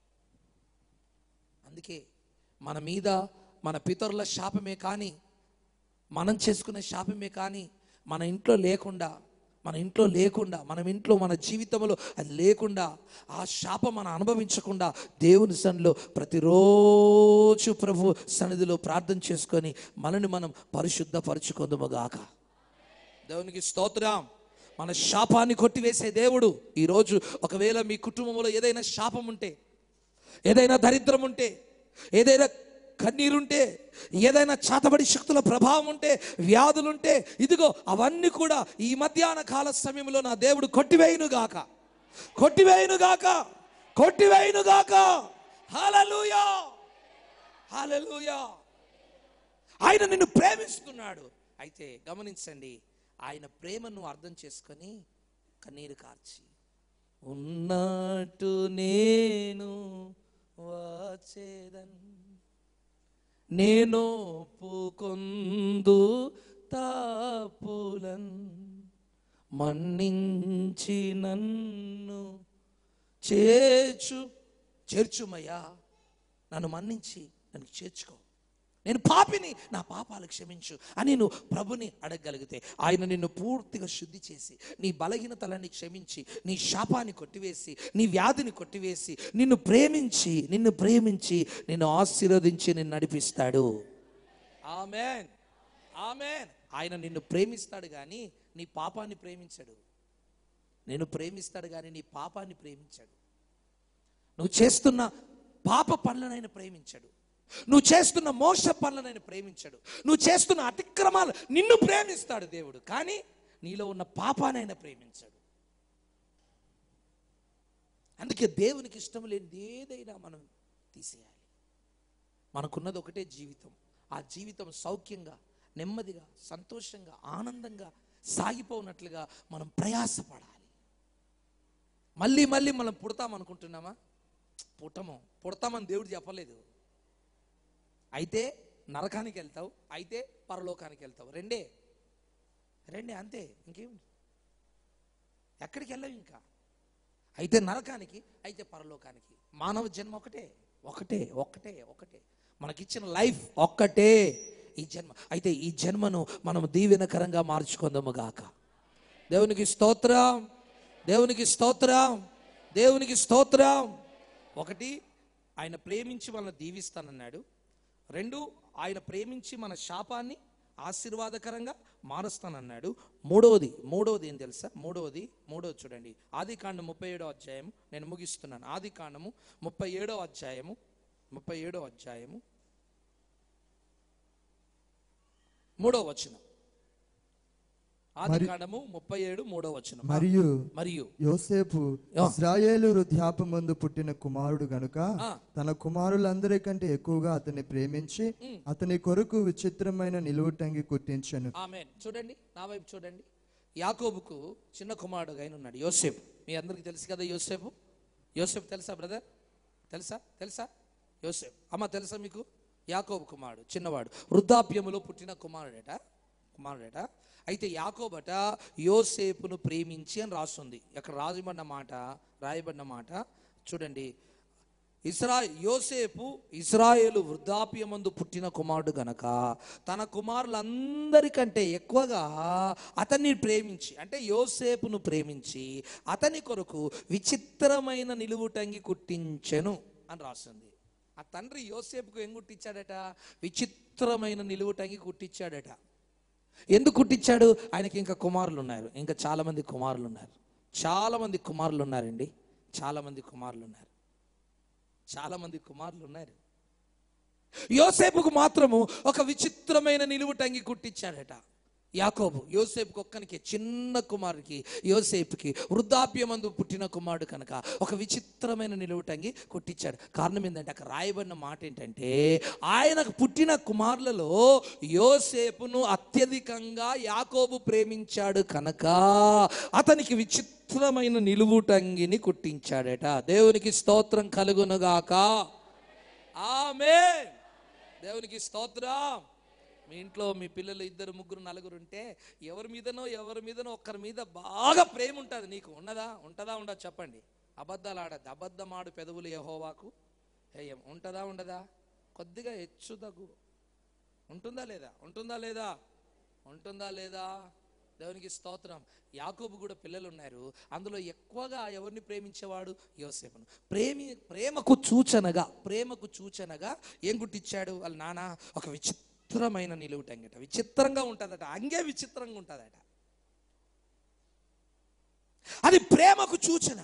అందుకే మన మీద మన పితరుల శాపమే కానీ మనం చేసుకునే శాపమే కానీ మన ఇంట్లో లేకుండా మన ఇంట్లో లేకుండా మన ఇంట్లో మన జీవితంలో అది లేకుండా ఆ శాపం మనం అనుభవించకుండా దేవుని సన్నిలో ప్రతిరోజు ప్రభు సన్నిధిలో ప్రార్థన చేసుకొని మనని మనం పరిశుద్ధపరచుకుందుముగాక దేవునికి స్తోత్రం మన శాపాన్ని కొట్టివేసే దేవుడు ఈరోజు ఒకవేళ మీ కుటుంబంలో ఏదైనా శాపం ఉంటే ఏదైనా దరిద్రం ఉంటే ఏదైనా కన్నీరుంటే ఏదైనా చాతబడి శక్తుల ప్రభావం ఉంటే వ్యాధులుంటే ఇదిగో అవన్నీ కూడా ఈ మధ్యాహ్న కాల సమయంలో నా దేవుడు కొట్టివేయునుగాక కొట్టివేయునుగాక కొట్టివేయునుగాక హల్లెలూయా హల్లెలూయా ఆయన నిన్ను ప్రేమిస్తున్నాడు అయితే గమనించండి ఆయన ప్రేమను అర్థం చేసుకొని కన్నీరు కార్చి ఉన్నట్టు నేను వచ్చేదన్ నేను ఒప్పుకొందు తాపులన్ మన్నించి నన్ను చేర్చు చేర్చుమయ్యా నన్ను మన్నించి నన్ను చేర్చుకో నేను పాపిని నా పాపాలు క్షమించు అని నువ్వు ప్రభుని అడగగలిగితే ఆయన నిన్ను పూర్తిగా శుద్ధి చేసి నీ బలహీనతలన్నీ క్షమించి నీ శాపాన్ని కొట్టివేసి నీ వ్యాధిని కొట్టివేసి నిన్ను ప్రేమించి నిన్ను ప్రేమించి నిన్ను ఆశీర్వదించి నిన్ను నడిపిస్తాడు ఆమెన్ ఆమెన్ ఆయన నిన్ను ప్రేమిస్తాడు కానీ నీ పాపాన్ని ప్రేమించడు నేను ప్రేమిస్తాడు కానీ నీ పాపాన్ని ప్రేమించాడు నువ్వు చేస్తున్న పాప పనులనైనా ప్రేమించడు నువ్వు చేస్తున్న మోస పనులనైనా ప్రేమించడు నువ్వు చేస్తున్న అతిక్రమాలు నిన్ను ప్రేమిస్తాడు దేవుడు కానీ నీలో ఉన్న పాపానైనా ప్రేమించాడు అందుకే దేవునికి ఇష్టం లేనిది ఏదైనా మనం తీసేయాలి మనకున్నది ఒకటే జీవితం ఆ జీవితం సౌఖ్యంగా నెమ్మదిగా సంతోషంగా ఆనందంగా సాగిపోనట్లుగా మనం ప్రయాసపడాలి మళ్ళీ మళ్ళీ మనం పుడతాం అనుకుంటున్నామా పుట్టము పుడతామని దేవుడు చెప్పలేదు అయితే నరకానికి వెళ్తావు అయితే పరలోకానికి వెళ్తావు రెండే రెండే అంతే ఇంకేం ఎక్కడికి వెళ్ళవు ఇంకా అయితే నరకానికి అయితే పరలోకానికి మానవ జన్మ ఒకటే ఒకటే ఒకటే ఒకటే మనకిచ్చిన లైఫ్ ఒక్కటే ఈ జన్మ అయితే ఈ జన్మను మనం దీవెనకరంగా మార్చుకుందాము గాక దేవునికి స్తోత్రం దేవునికి స్తోత్రం దేవునికి స్తోత్రం ఒకటి ఆయన ప్రేమించి మనల్ని దీవిస్తానన్నాడు రెండు ఆయన ప్రేమించి మన శాపాన్ని ఆశీర్వాదకరంగా మారుస్తానన్నాడు మూడవది మూడవది ఏం తెలుసా మూడవది మూడవది చూడండి ఆది కాండం ముప్పై ఏడో అధ్యాయము నేను ముగిస్తున్నాను ఆది కాండము ముప్పై ఏడో అధ్యాయము ముప్పై ఏడో అధ్యాయము మూడో వచనం ఆది కాండము ముప్పై ఏడు మూడో వచనం మరియు మరియు యోసేపు ఇస్రాయేలు వృద్ధాపమందు పుట్టిన కుమారుడు గనుక ఆ. తన కుమారులందరికంటే ఎక్కువగా అతన్ని ప్రేమించి అతని కొరకు విచిత్రమైన నిలువుటంగి కుట్టించెను ఆమె చూడండి నా వైపు చూడండి యాకోబుకు చిన్న కుమారుడు అయిన ఉన్నాడు యోసేపు మీ అందరికీ తెలుసు కదా యోసేపు యోసేపు తెలుసా బ్రదర్ తెలుసా తెలుసా యోసేపు అమ్మ తెలుసా మీకు యాకోబు కుమారుడు చిన్నవాడు వృద్ధాప్యములో పుట్టిన కుమారుడట కుమారుడట అయితే యాకోబట యోసేపును ప్రేమించి అని రాస్తుంది అక్కడ రాజబడిన మాట రాయబడిన మాట చూడండి ఇస్రా యోసేపు ఇస్రాయేలు వృద్ధాప్యమందు పుట్టిన కుమారుడు గనక తన కుమారులందరికంటే ఎక్కువగా అతన్ని ప్రేమించి అంటే యోసేపును ప్రేమించి అతని కొరకు విచిత్రమైన నిలువుటంగి కుట్టించెను అని రాస్తుంది ఆ తండ్రి యోసేపుకు ఏం కుట్టించాడట విచిత్రమైన నిలువుటంగి కుట్టించాడట ఎందుకు కుట్టించాడు ఆయనకి ఇంకా కుమారులు ఉన్నారు ఇంకా చాలా మంది కుమారులు ఉన్నారు చాలా మంది కుమారులు ఉన్నారండి చాలా మంది కుమారులు ఉన్నారు చాలా మంది కుమారులు ఉన్నారు యోసేపుకు మాత్రము ఒక విచిత్రమైన నిలువుటంగి కుట్టించాడట యాకోబు యోసేపుకి ఒక్కనికి చిన్న కుమారుడికి యోసేపుకి వృద్ధాప్యమందు పుట్టిన కుమారుడు కనుక ఒక విచిత్రమైన నిలువుటంగి కుట్టించాడు కారణం ఏంటంటే అక్కడ రాయబడిన మాట ఏంటంటే ఆయనకు పుట్టిన కుమారులలో యోసేపును అత్యధికంగా యాకోబు ప్రేమించాడు కనుక అతనికి విచిత్రమైన నిలువుటంగిని కుట్టించాడట దేవునికి స్తోత్రం కలుగునుగాక ఆమె దేవునికి స్తోత్రం మీ ఇంట్లో మీ పిల్లలు ఇద్దరు ముగ్గురు నలుగురు ఉంటే ఎవరి మీదనో ఎవరి మీదనో ఒక్కరి మీద బాగా ప్రేమ ఉంటుంది నీకు ఉన్నదా ఉంటుందా ఉండదు చెప్పండి అబద్ధాలు ఆడద్దు అబద్ధమాడు పెదవులు యహోవాకు హేయం ఉంటుందా ఉండదా కొద్దిగా హెచ్చు తగ్గు ఉంటుందా లేదా ఉంటుందా లేదా ఉంటుందా లేదా దేవునికి స్తోత్రం యాకోబు కూడా పిల్లలు ఉన్నారు అందులో ఎక్కువగా ఎవరిని ప్రేమించేవాడు యోసేపును ప్రేమి ప్రేమకు సూచనగా ప్రేమకు సూచనగా ఏం గుట్టించాడు వాళ్ళ నాన్న ఒక విచిత్రమైన నిలువుటంగట విచిత్రంగా ఉంటుందట అంగే విచిత్రంగా ఉంటుందట అది ప్రేమకు సూచన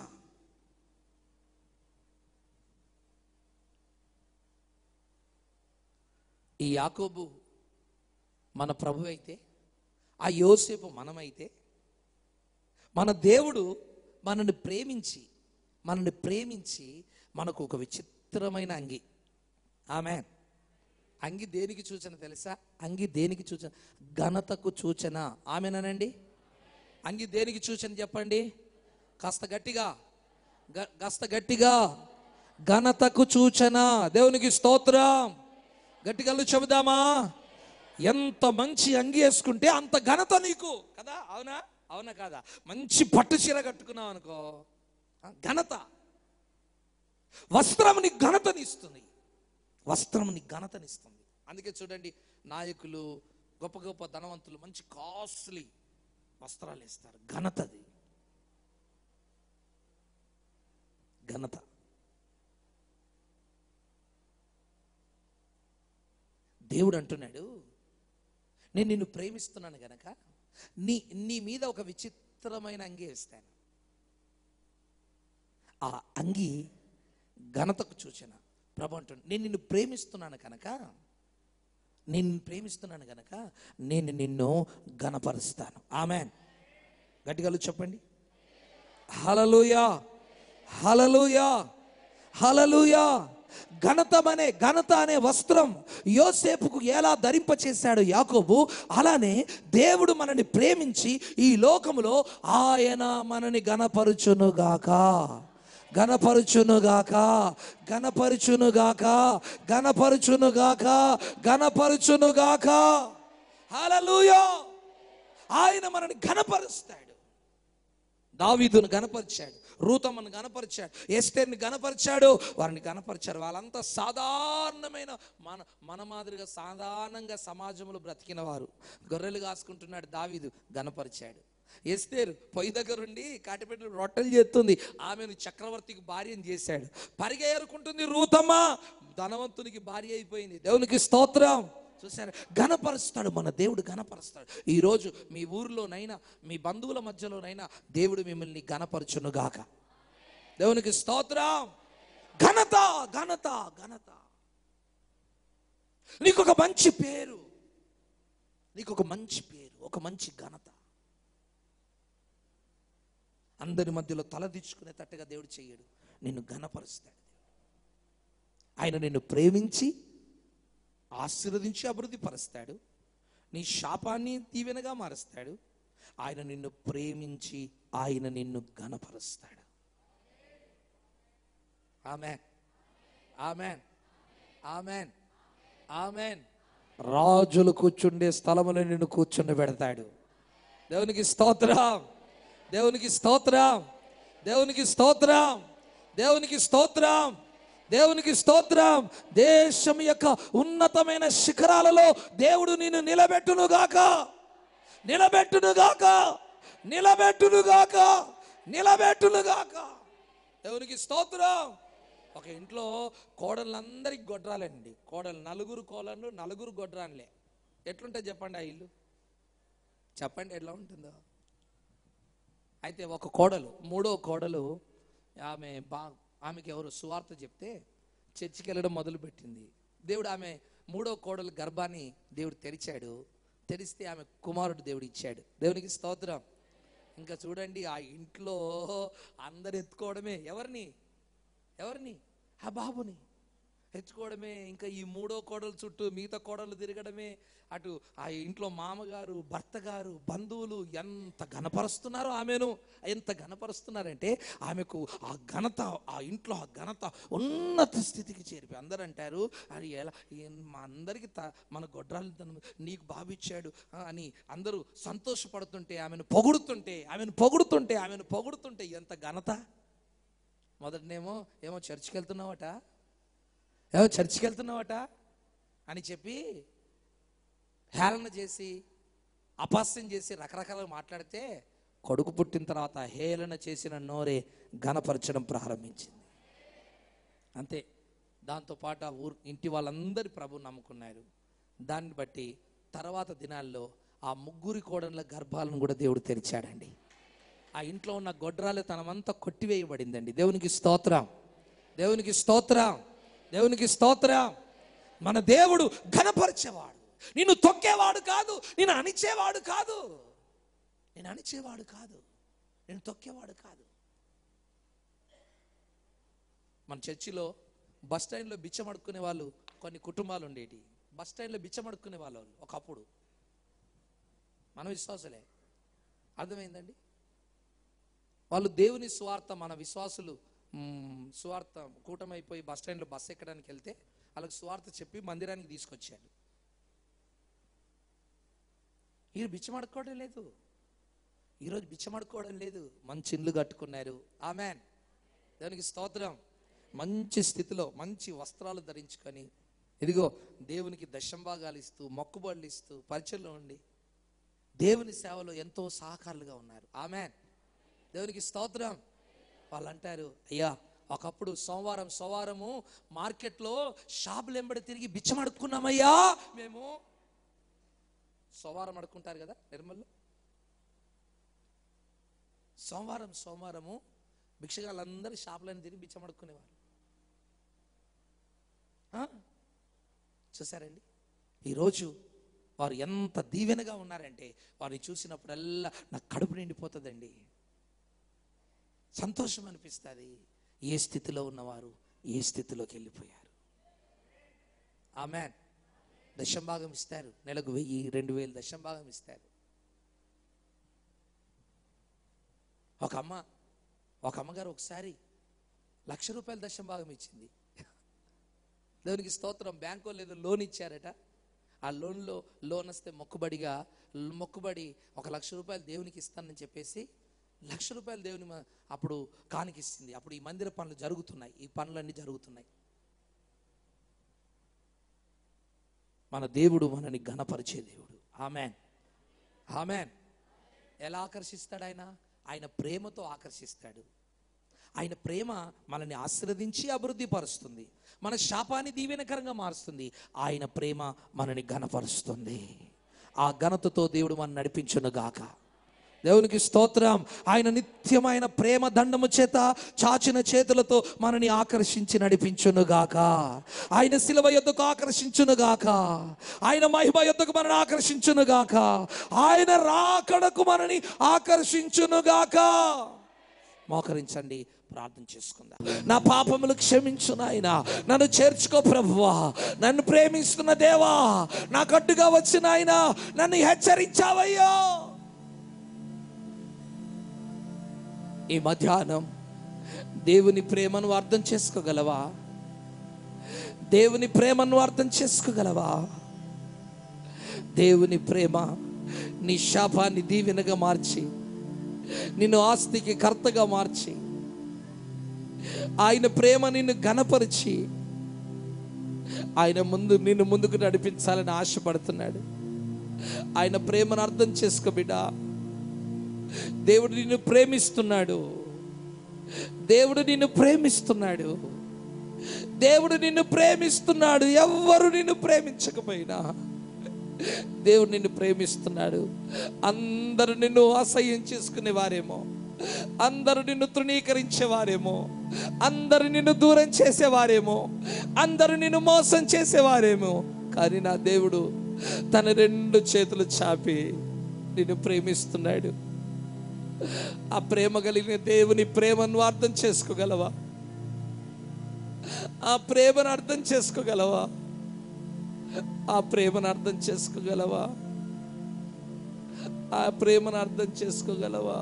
ఈ యాకోబు మన ప్రభు అయితే ఆ యోసేపు మనమైతే మన దేవుడు మనల్ని ప్రేమించి మనల్ని ప్రేమించి మనకు ఒక విచిత్రమైన అంగి ఆమె అంగి దేనికి సూచన తెలుసా అంగి దేనికి సూచన ఘనతకు సూచన ఆమెనండి అంగి దేనికి సూచన చెప్పండి కాస్త గట్టిగా గ- కాస్త గట్టిగా ఘనతకు సూచన దేవునికి స్తోత్రం గట్టిగా చెబుదామా ఎంత మంచి అంగి వేసుకుంటే అంత ఘనత నీకు కదా అవునా అవునా కాదా మంచి పట్టు చీర కట్టుకున్నావు అనుకో ఆ, ఘనత వస్త్రం నీకు ఘనతనిస్తుంది వస్త్రం నీకు ఘనతనిస్తుంది అందుకే చూడండి నాయకులు గొప్ప గొప్ప ధనవంతులు మంచి కాస్ట్లీ వస్త్రాలు ఇస్తారు ఘనతది ఘనత దేవుడు అంటున్నాడు నేను నిన్ను ప్రేమిస్తున్నాను గనక నీ నీ మీద ఒక విచిత్రమైన అంగి వేస్తాను ఆ అంగి ఘనతకు సూచన ప్రభు అంటున్నాడు నేను నిన్ను ప్రేమిస్తున్నాను కనుక నేను నిన్ను ప్రేమిస్తున్నాను కనుక నేను నిన్ను ఘనపరుస్తాను ఆమెన్ గట్టిగా చెప్పండి హలలుయా హలలుయా హలలుయా ఘనతం అనే ఘనత అనే వస్త్రం యోసేపుకు ఎలా ధరింప చేశాడు యాకోబు అలానే దేవుడు మనని ప్రేమించి ఈ లోకములో ఆయన మనని గణపరుచునుగాక గణపరుచునుగాక గణపరుచునుగాక గణపరుచునుగాక గణపరుచునుగాక హల్లెలూయా ఆయన మనని గణపరుస్తాడు దావీదును గనపరిచాడు రూతమ్మను గనపరిచాడు ఎస్తేర్ని గనపరిచాడు వారిని గనపరిచారు వాళ్ళంతా సాధారణమైన మన మన మాదిరిగా సాధారణంగా సమాజంలో బ్రతికిన వారు గొర్రెలు కాసుకుంటున్నాడు దావీదు గనపరిచాడు ఎస్తేరు పొయ్యి దగ్గరుండి కాటిపెట్టి రొట్టెలు చేస్తుంది ఆమెను చక్రవర్తికి భార్యను చేశాడు పరిగెరుకుంటుంది రూతమ్మ ధనవంతునికి భార్య అయిపోయింది దేవునికి స్తోత్రం చూసారు ఘనపరుస్తాడు మన దేవుడు ఘనపరుస్తాడు ఈరోజు మీ ఊరిలోనైనా మీ బంధువుల మధ్యలోనైనా దేవుడు మిమ్మల్ని ఘనపరచునుగాక దేవునికి స్తోత్రం ఘనత ఘనత ఘనత నీకు ఒక మంచి పేరు నీకు ఒక మంచి పేరు ఒక మంచి ఘనత అందరి మధ్యలో తలదించుకునేటట్టుగా దేవుడు చేయడు నిన్ను ఘనపరుస్తాడు ఆయన నిన్ను ప్రేమించి ఆశీర్వదించి అభివృద్ధి పరుస్తాడు నీ శాపాన్ని దీవెనగా మారుస్తాడు ఆయన నిన్ను ప్రేమించి ఆయన నిన్ను ఘనపరుస్తాడు ఆమెన్ ఆమెన్ ఆమెన్ ఆమెన్ రాజులు కూర్చుండే స్థలములో నిన్ను కూర్చుండి పెడతాడు దేవునికి స్తోత్రం దేవునికి స్తోత్రం దేవునికి స్తోత్రం దేవునికి స్తోత్రం దేవునికి స్తోత్రం దేశం యొక్క ఉన్నతమైన శిఖరాలలో దేవుడు నిన్ను నిలబెట్టునుగాక నిలబెట్టునుగాక నిలబెట్టునుగాక నిలబెట్టునుగాక దేవునికి స్తోత్రం ఒక ఇంట్లో కోడళ్ళందరికి గొడ్రాలండి కోడలు నలుగురు కోడళ్ళు నలుగురు గొడ్రాన్లే ఎట్లుంటుంది చెప్పండి ఆ ఇల్లు చెప్పండి ఎట్లా ఉంటుందో అయితే ఒక కోడలు మూడో కోడలు ఆమె బా ఆమెకి ఎవరు సువార్త చెప్తే చర్చికి వెళ్ళడం మొదలుపెట్టింది దేవుడు ఆమె మూడో కోడలు గర్భాన్ని దేవుడు తెరిచాడు తెరిస్తే ఆమె కుమారుడు దేవుడు ఇచ్చాడు దేవునికి స్తోత్రం ఇంకా చూడండి ఆ ఇంట్లో అందరు ఎత్తుకోవడమే ఎవరిని ఎవరిని ఆ బాబుని తెచ్చుకోవడమే ఇంకా ఈ మూడో కోడల చుట్టూ మిగతా కోడలు తిరగడమే అటు ఆ ఇంట్లో మామగారు భర్త గారు బంధువులు ఎంత ఘనపరుస్తున్నారో ఆమెను ఎంత ఘనపరుస్తున్నారంటే ఆమెకు ఆ ఘనత ఆ ఇంట్లో ఆ ఘనత ఉన్నత స్థితికి చేరిపోయి అందరూ అంటారు అది ఎలా ఏం మా అందరికి త మన గొడ్రాలు తను నీకు బాబిచ్చాడు ఆ, అని అందరూ సంతోషపడుతుంటే ఆమెను పొగుడుతుంటే ఆమెను పొగుడుతుంటే ఆమెను పొగుడుతుంటే ఎంత ఘనత మొదటనేమో ఏమో చర్చికి వెళ్తున్నావట ఏమో చర్చికి వెళ్తున్నావట అని చెప్పి హేళన చేసి అపహాస్యం చేసి రకరకాలుగా మాట్లాడితే కొడుకు పుట్టిన తర్వాత హేళన చేసిన నోరే ఘనపరచడం ప్రారంభించింది అంతే దాంతోపాటు ఆ ఊరు ఇంటి వాళ్ళందరి ప్రభు నమ్ముకున్నారు దాన్ని బట్టి తర్వాత దినాల్లో ఆ ముగ్గురి కోడళ్ళ గర్భాలను కూడా దేవుడు తెరిచాడండి ఆ ఇంట్లో ఉన్న గొడ్రాలు తనమంతా కొట్టివేయబడిందండి దేవునికి స్తోత్రం దేవునికి స్తోత్రం దేవునికి స్తోత్రం మన దేవుడు ఘనపరిచేవాడు నిన్ను తొక్కేవాడు కాదు నిన్ను అణిచేవాడు కాదు నేను అణిచేవాడు కాదు నేను తొక్కేవాడు కాదు మన చర్చిలో బస్ స్టాండ్లో బిచ్చం అడుక్కునే వాళ్ళు కొన్ని కుటుంబాలు ఉండేటి బస్ స్టాండ్లో బిచ్చం అడుక్కునే వాళ్ళు ఒకప్పుడు మన విశ్వాసులే అర్థమైందండి వాళ్ళు దేవుని స్వార్థ మన విశ్వాసులు మ్, స్వార్థ కూటమైపోయి బస్ స్టాండ్లో బస్ ఎక్కడానికి వెళ్తే వాళ్ళకి స్వార్థ చెప్పి మందిరానికి తీసుకొచ్చాడు వీరు బిచ్చమడుకోవడం లేదు ఈరోజు బిచ్చమడుకోవడం లేదు మంచి ఇల్లు కట్టుకున్నారు ఆమెన్ దానికి స్తోత్రం మంచి స్థితిలో మంచి వస్త్రాలు ధరించుకొని ఇదిగో దేవునికి దశంభాగాలు ఇస్తూ మొక్కుబడులు ఇస్తూ పరిచయంలో ఉండి దేవుని సేవలో ఎంతో సహకారులుగా ఉన్నారు ఆమెన్ దేవునికి స్తోత్రం వాళ్ళు అంటారు అయ్యా ఒకప్పుడు సోమవారం సోమవారము మార్కెట్లో షాపులు ఎంబడి తిరిగి బిచ్చం అడుక్కున్నామయ్యా మేము సోమవారం అడుక్కుంటారు కదా నిర్మల్లో సోమవారం సోమవారము భిక్షగాళ్ళందరూ షాపులను తిరిగి బిచ్చం అడుక్కునేవారు ఆ? చూసారండి ఈరోజు వారు ఎంత దీవెనగా ఉన్నారంటే వారిని చూసినప్పుడల్లా నా కడుపు నిండిపోతుందండి సంతోషం అనిపిస్తుంది ఏ స్థితిలో ఉన్నవారు ఏ స్థితిలోకి వెళ్ళిపోయారు ఆమెన్ దశంభాగం ఇస్తారు నెలకు వెయ్యి రెండు వేలు దశంభాగం ఇస్తారు ఒక అమ్మ ఒక అమ్మగారు ఒకసారి లక్ష రూపాయల దశంభాగం ఇచ్చింది దేవునికి స్తోత్రం బ్యాంకు వాళ్ళు ఏదో లోన్ ఇచ్చారట ఆ లోన్లో లోన్ వస్తే మొక్కుబడిగా మొక్కుబడి ఒక లక్ష రూపాయలు దేవునికి ఇస్తానని చెప్పేసి లక్ష రూపాయలు దేవుని మ- అప్పుడు కానికిస్తుంది అప్పుడు ఈ మందిర పనులు జరుగుతున్నాయి ఈ పనులన్నీ జరుగుతున్నాయి మన దేవుడు మనని ఘనపరిచే దేవుడు ఆమెన్ ఆమెన్ ఎలా ఆకర్షిస్తాడు ఆయన ఆయన ప్రేమతో ఆకర్షిస్తాడు ఆయన ప్రేమ మనల్ని ఆశీర్వదించి అభివృద్ధి పరుస్తుంది మన శాపాన్ని దీవెనకరంగా మారుస్తుంది ఆయన ప్రేమ మనని ఘనపరుస్తుంది ఆ ఘనతతో దేవుడు మనం నడిపించును గాక దేవునికి స్తోత్రం ఆయన నిత్యమైన ప్రేమ దండము చేత చాచిన చేతులతో మనని ఆకర్షించి నడిపించును గాక ఆయన శిలవ యొద్దకు ఆకర్షించును గాక ఆయన మహిమ యొద్దకు మనని ఆకర్షించును గాక ఆయన రాకడకు మనని ఆకర్షించును గాక మోకరించండి ప్రార్థన చేసుకుందాం నా పాపములు క్షమించు నాయన నన్ను చేర్చుకో ప్రభువా నన్ను ప్రేమిస్తున్న దేవా నా కట్టుగా వచ్చిన ఆయన నన్ను హెచ్చరించావయ్యో ఈ మధ్యాహ్నం దేవుని ప్రేమను అర్థం చేసుకోగలవా దేవుని ప్రేమను అర్థం చేసుకోగలవా దేవుని ప్రేమ నీ శాపాన్ని దీవెనగా మార్చి నిన్ను ఆస్తికి కర్తగా మార్చి ఆయన ప్రేమ నిన్ను ఘనపరిచి ఆయన ముందు నిన్ను ముందుకు నడిపించాలని ఆశపడుతున్నాడు ఆయన ప్రేమను అర్థం చేసుకో బిడ్డ దేవుడు నిన్ను ప్రేమిస్తున్నాడు దేవుడు నిన్ను ప్రేమిస్తున్నాడు దేవుడు నిన్ను ప్రేమిస్తున్నాడు ఎవ్వరు నిన్ను ప్రేమించకపోయినా దేవుడు నిన్ను ప్రేమిస్తున్నాడు అందరూ నిన్ను అసహ్యం చేసుకునేవారేమో అందరూ నిన్ను తృణీకరించేవారేమో అందరూ నిన్ను దూరం చేసేవారేమో అందరూ నిన్ను మోసం చేసేవారేమో కానీ నా దేవుడు తన రెండు చేతులు చాపి నిన్ను ప్రేమిస్తున్నాడు ఆ ప్రేమ కలిగిన దేవుని ప్రేమను అర్థం చేసుకోగలవా ఆ ప్రేమను అర్థం చేసుకోగలవా ఆ ప్రేమను అర్థం చేసుకోగలవా ఆ ప్రేమను అర్థం చేసుకోగలవా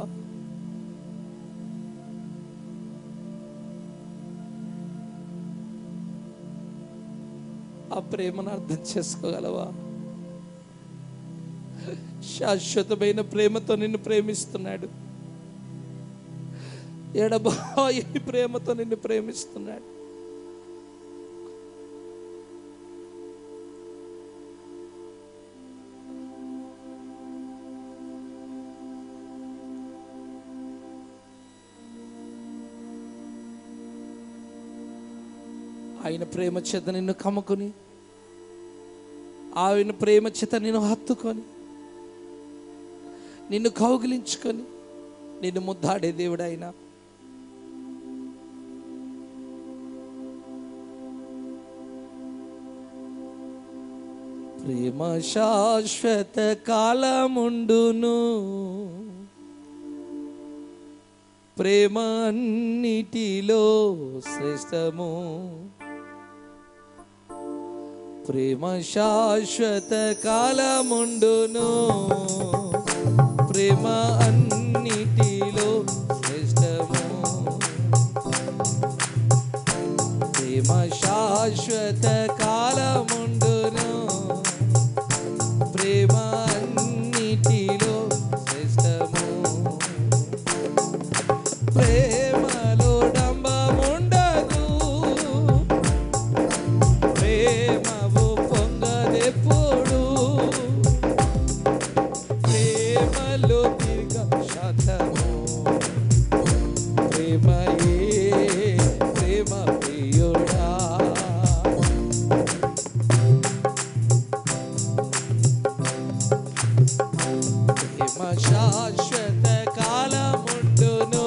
ఆ ప్రేమను అర్థం చేసుకోగలవా శాశ్వతమైన ప్రేమతో నిన్ను ప్రేమిస్తున్నాడు ఎడబాయి ప్రేమతో నిన్ను ప్రేమిస్తున్నాడు ఆయన ప్రేమ చేత నిన్ను కమ్ముకొని ఆయన ప్రేమ చేత నిన్ను హత్తుకొని నిన్ను కౌగిలించుకొని నిన్ను ముద్దాడే దేవుడు ఆయన ప్రేమ శాశ్వత కాలముండును ప్రేమ అన్నిటిలో శ్రేష్టము ప్రేమ శాశ్వత కాలముండును ప్రేమ అన్నిటిలో శ్రేష్టము ప్రేమ శాశ్వత కాలముండును ప్రేమ అన్నిటిలో శ్రేష్టము ప్రేమలో డంబముండదు ప్రేమవు పొంగదెప్పుడు ప్రేమలో దీర్ఘ శాంతము ప్రేమయే ప్రేమ ప్రియుడా ప్రేమ శాశ్వత కాలముండును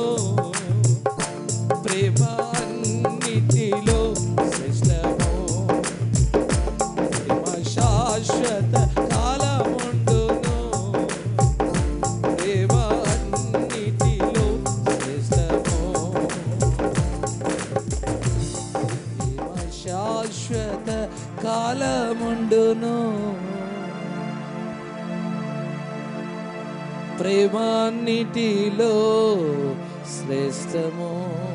ప్రేమ అన్నిటిలో శ్రేష్టము ప్రేమ శాశ్వత కాలముండును ప్రేమ అన్నిటిలో శ్రేష్టము ప్రేమ శాశ్వత కాలముండును ప్రేమాన్నిటిలో శ్రేష్టము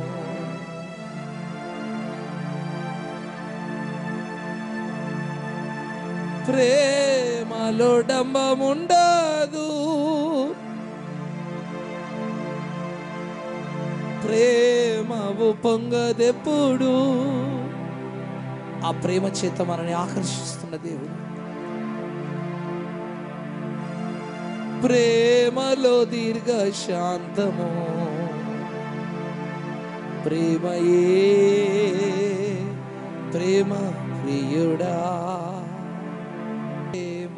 ప్రేమలో డంబముండదు ప్రేమవు పొంగదెప్పుడు ఆ ప్రేమ చేత మనని ఆకర్షిస్తున్న దేవుడు ప్రేమలో దీర్ఘ శాంతము ప్రేమయే ప్రేమ ప్రియుడా ప్రేమ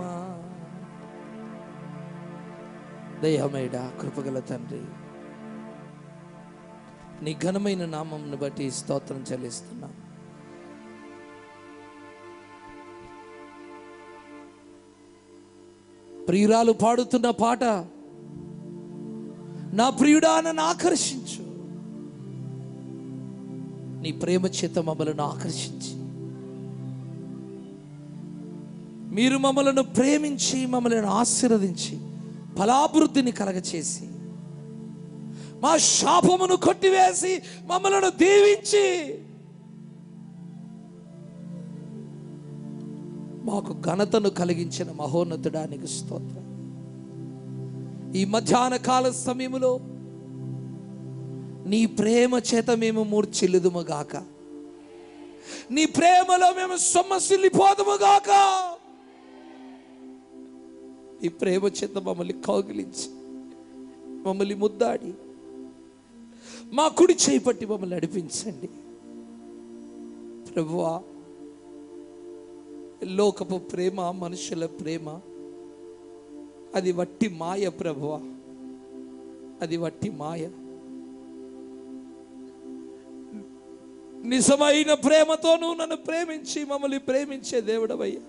దయమేడా కృపగల తండ్రి నీ ఘనమైన నామంను బట్టి స్తోత్రం చెల్లిస్తున్నా ప్రియురాలు పాడుతున్న పాట నా ప్రియుడా నన్ను ఆకర్షించు నీ ప్రేమ చేత మమ్మలను ఆకర్షించి మీరు మమ్మలను ప్రేమించి మమ్మల్ని ఆశీర్వదించి ఫలాభివృద్ధిని కలగచేసి మా శాపమును కొట్టివేసి మమ్మలను దీవించి మాకు ఘనతను కలిగించిన మహోన్నతుడానికి స్తోత్రం ఈ మధ్యాహ్న కాల సమయములో నీ ప్రేమ చేత మేము మూర్చిల్లుదుము గాక నీ ప్రేమలో మేము సొమ్మసిల్లిపోదుము గాక నీ ప్రేమ చేత మమ్మల్ని కౌగిలించి మమ్మల్ని ముద్దాడి మా కుడి చేయి పట్టి మమ్మల్ని నడిపించండి ప్రభువా లోకపు ప్రేమ మనుషుల ప్రేమ అది వట్టి మాయ ప్రభువా అది వట్టి మాయ నిజమైన ప్రేమతో నువ్వు నన్ను ప్రేమించి మమ్మల్ని ప్రేమించే దేవుడవయ్యా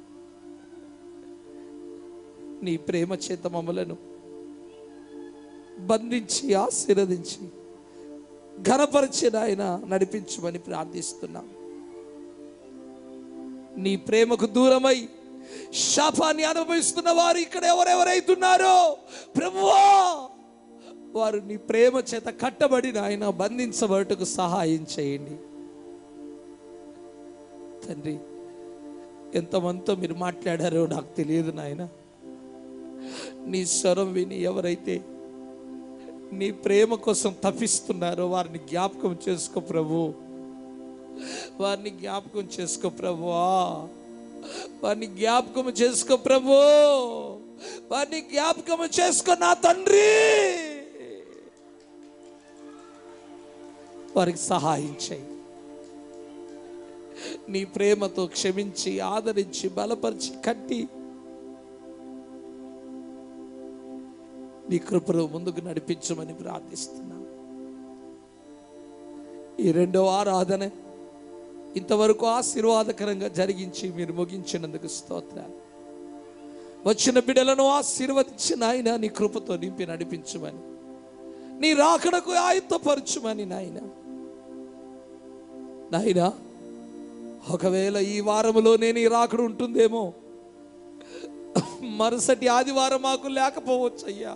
నీ ప్రేమ చేత మమ్మలను బంధించి ఆశీర్వదించి ఘనపరిచిన ఆయన నడిపించమని ప్రార్థిస్తున్నాం నీ ప్రేమకు దూరమై శాపాన్ని అనుభవిస్తున్న వారు ఇక్కడ ఎవరెవరైతున్నారో ప్రభువా వారు నీ ప్రేమ చేత కట్టబడిన ఆయన బంధించబడుటకు సహాయం చేయండి తండ్రి ఎంతమందితో మీరు మాట్లాడారో నాకు తెలియదు నాయన నీ స్వరం విని ఎవరైతే నీ ప్రేమ కోసం తప్పిస్తున్నారో వారిని జ్ఞాపకం చేసుకో ప్రభు వారిని జ్ఞాపకం చేసుకో ప్రభువా వారిని జ్ఞాపకం చేసుకో ప్రభు వారిని జ్ఞాపకం చేసుకో నా తండ్రి వారికి సహాయం చేయి నీ ప్రేమతో క్షమించి ఆదరించి బలపరిచి కట్టి నీ కృపలో ముందుకు నడిపించమని ప్రార్థిస్తున్నాను ఈ రెండవ ఆరాధన ఇంతవరకు ఆశీర్వాదకరంగా జరిగించి మీరు ముగించినందుకు స్తోత్రాలు వచ్చిన బిడ్డలను ఆశీర్వదించిన ఆయన నీ కృపతో నింపి నడిపించమని నీ రాకడకు ఆయుత్తపరచుమని నాయన నాయన ఒకవేళ ఈ వారములోనే నీ రాకడు ఉంటుందేమో మరుసటి ఆదివారం మాకు లేకపోవచ్చు అయ్యా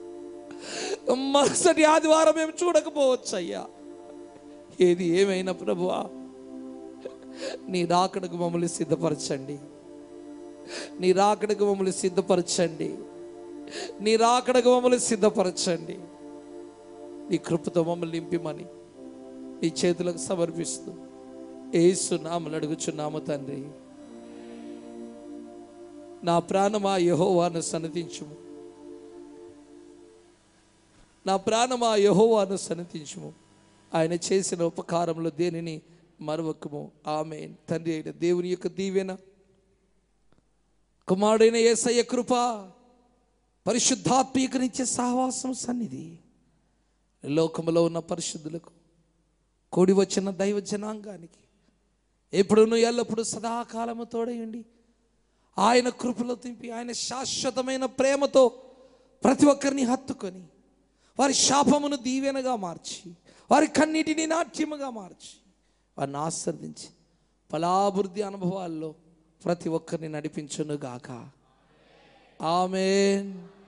మరుసటి ఆదివారం మేము చూడకపోవచ్చు అయ్యా ఏది ఏమైనా ప్రభువా నీ రాకడకు మమ్మల్ని సిద్ధపరచండి నీ రాకడకు మమ్మల్ని సిద్ధపరచండి నీ రాకడకు మమ్మల్ని సిద్ధపరచండి నీ కృపతో మమ్మల్ని నింపిమని నీ చేతులకు సమర్పిస్తూ ఏసు నామలు అడుగుచున్నాము తండ్రి నా ప్రాణమా యహోవాను సన్నతించుము నా ప్రాణమా యహోవాను సన్నతించుము ఆయన చేసిన ఉపకారంలో దేనిని మరవకము ఆమె తండ్రి అయిన దేవుని యొక్క దీవెన కుమారుడైన యేసయ్య కృప పరిశుద్ధాత్మీకరించే సహవాసం సన్నిధి లోకములో ఉన్న పరిశుద్ధులకు కూడి వచ్చిన దైవ జనాంగానికి ఎప్పుడును ఎల్లప్పుడూ సదాకాలము తోడయండి ఆయన కృపలో తింపి ఆయన శాశ్వతమైన ప్రేమతో ప్రతి ఒక్కరిని హత్తుకొని వారి శాపమును దీవెనగా మార్చి వారి కన్నిటిని నాట్యముగా మార్చి వారిని ఆశ్రదించి ఫలాభివృద్ధి అనుభవాల్లో ప్రతి ఒక్కరిని నడిపించునుగాక ఆమెన్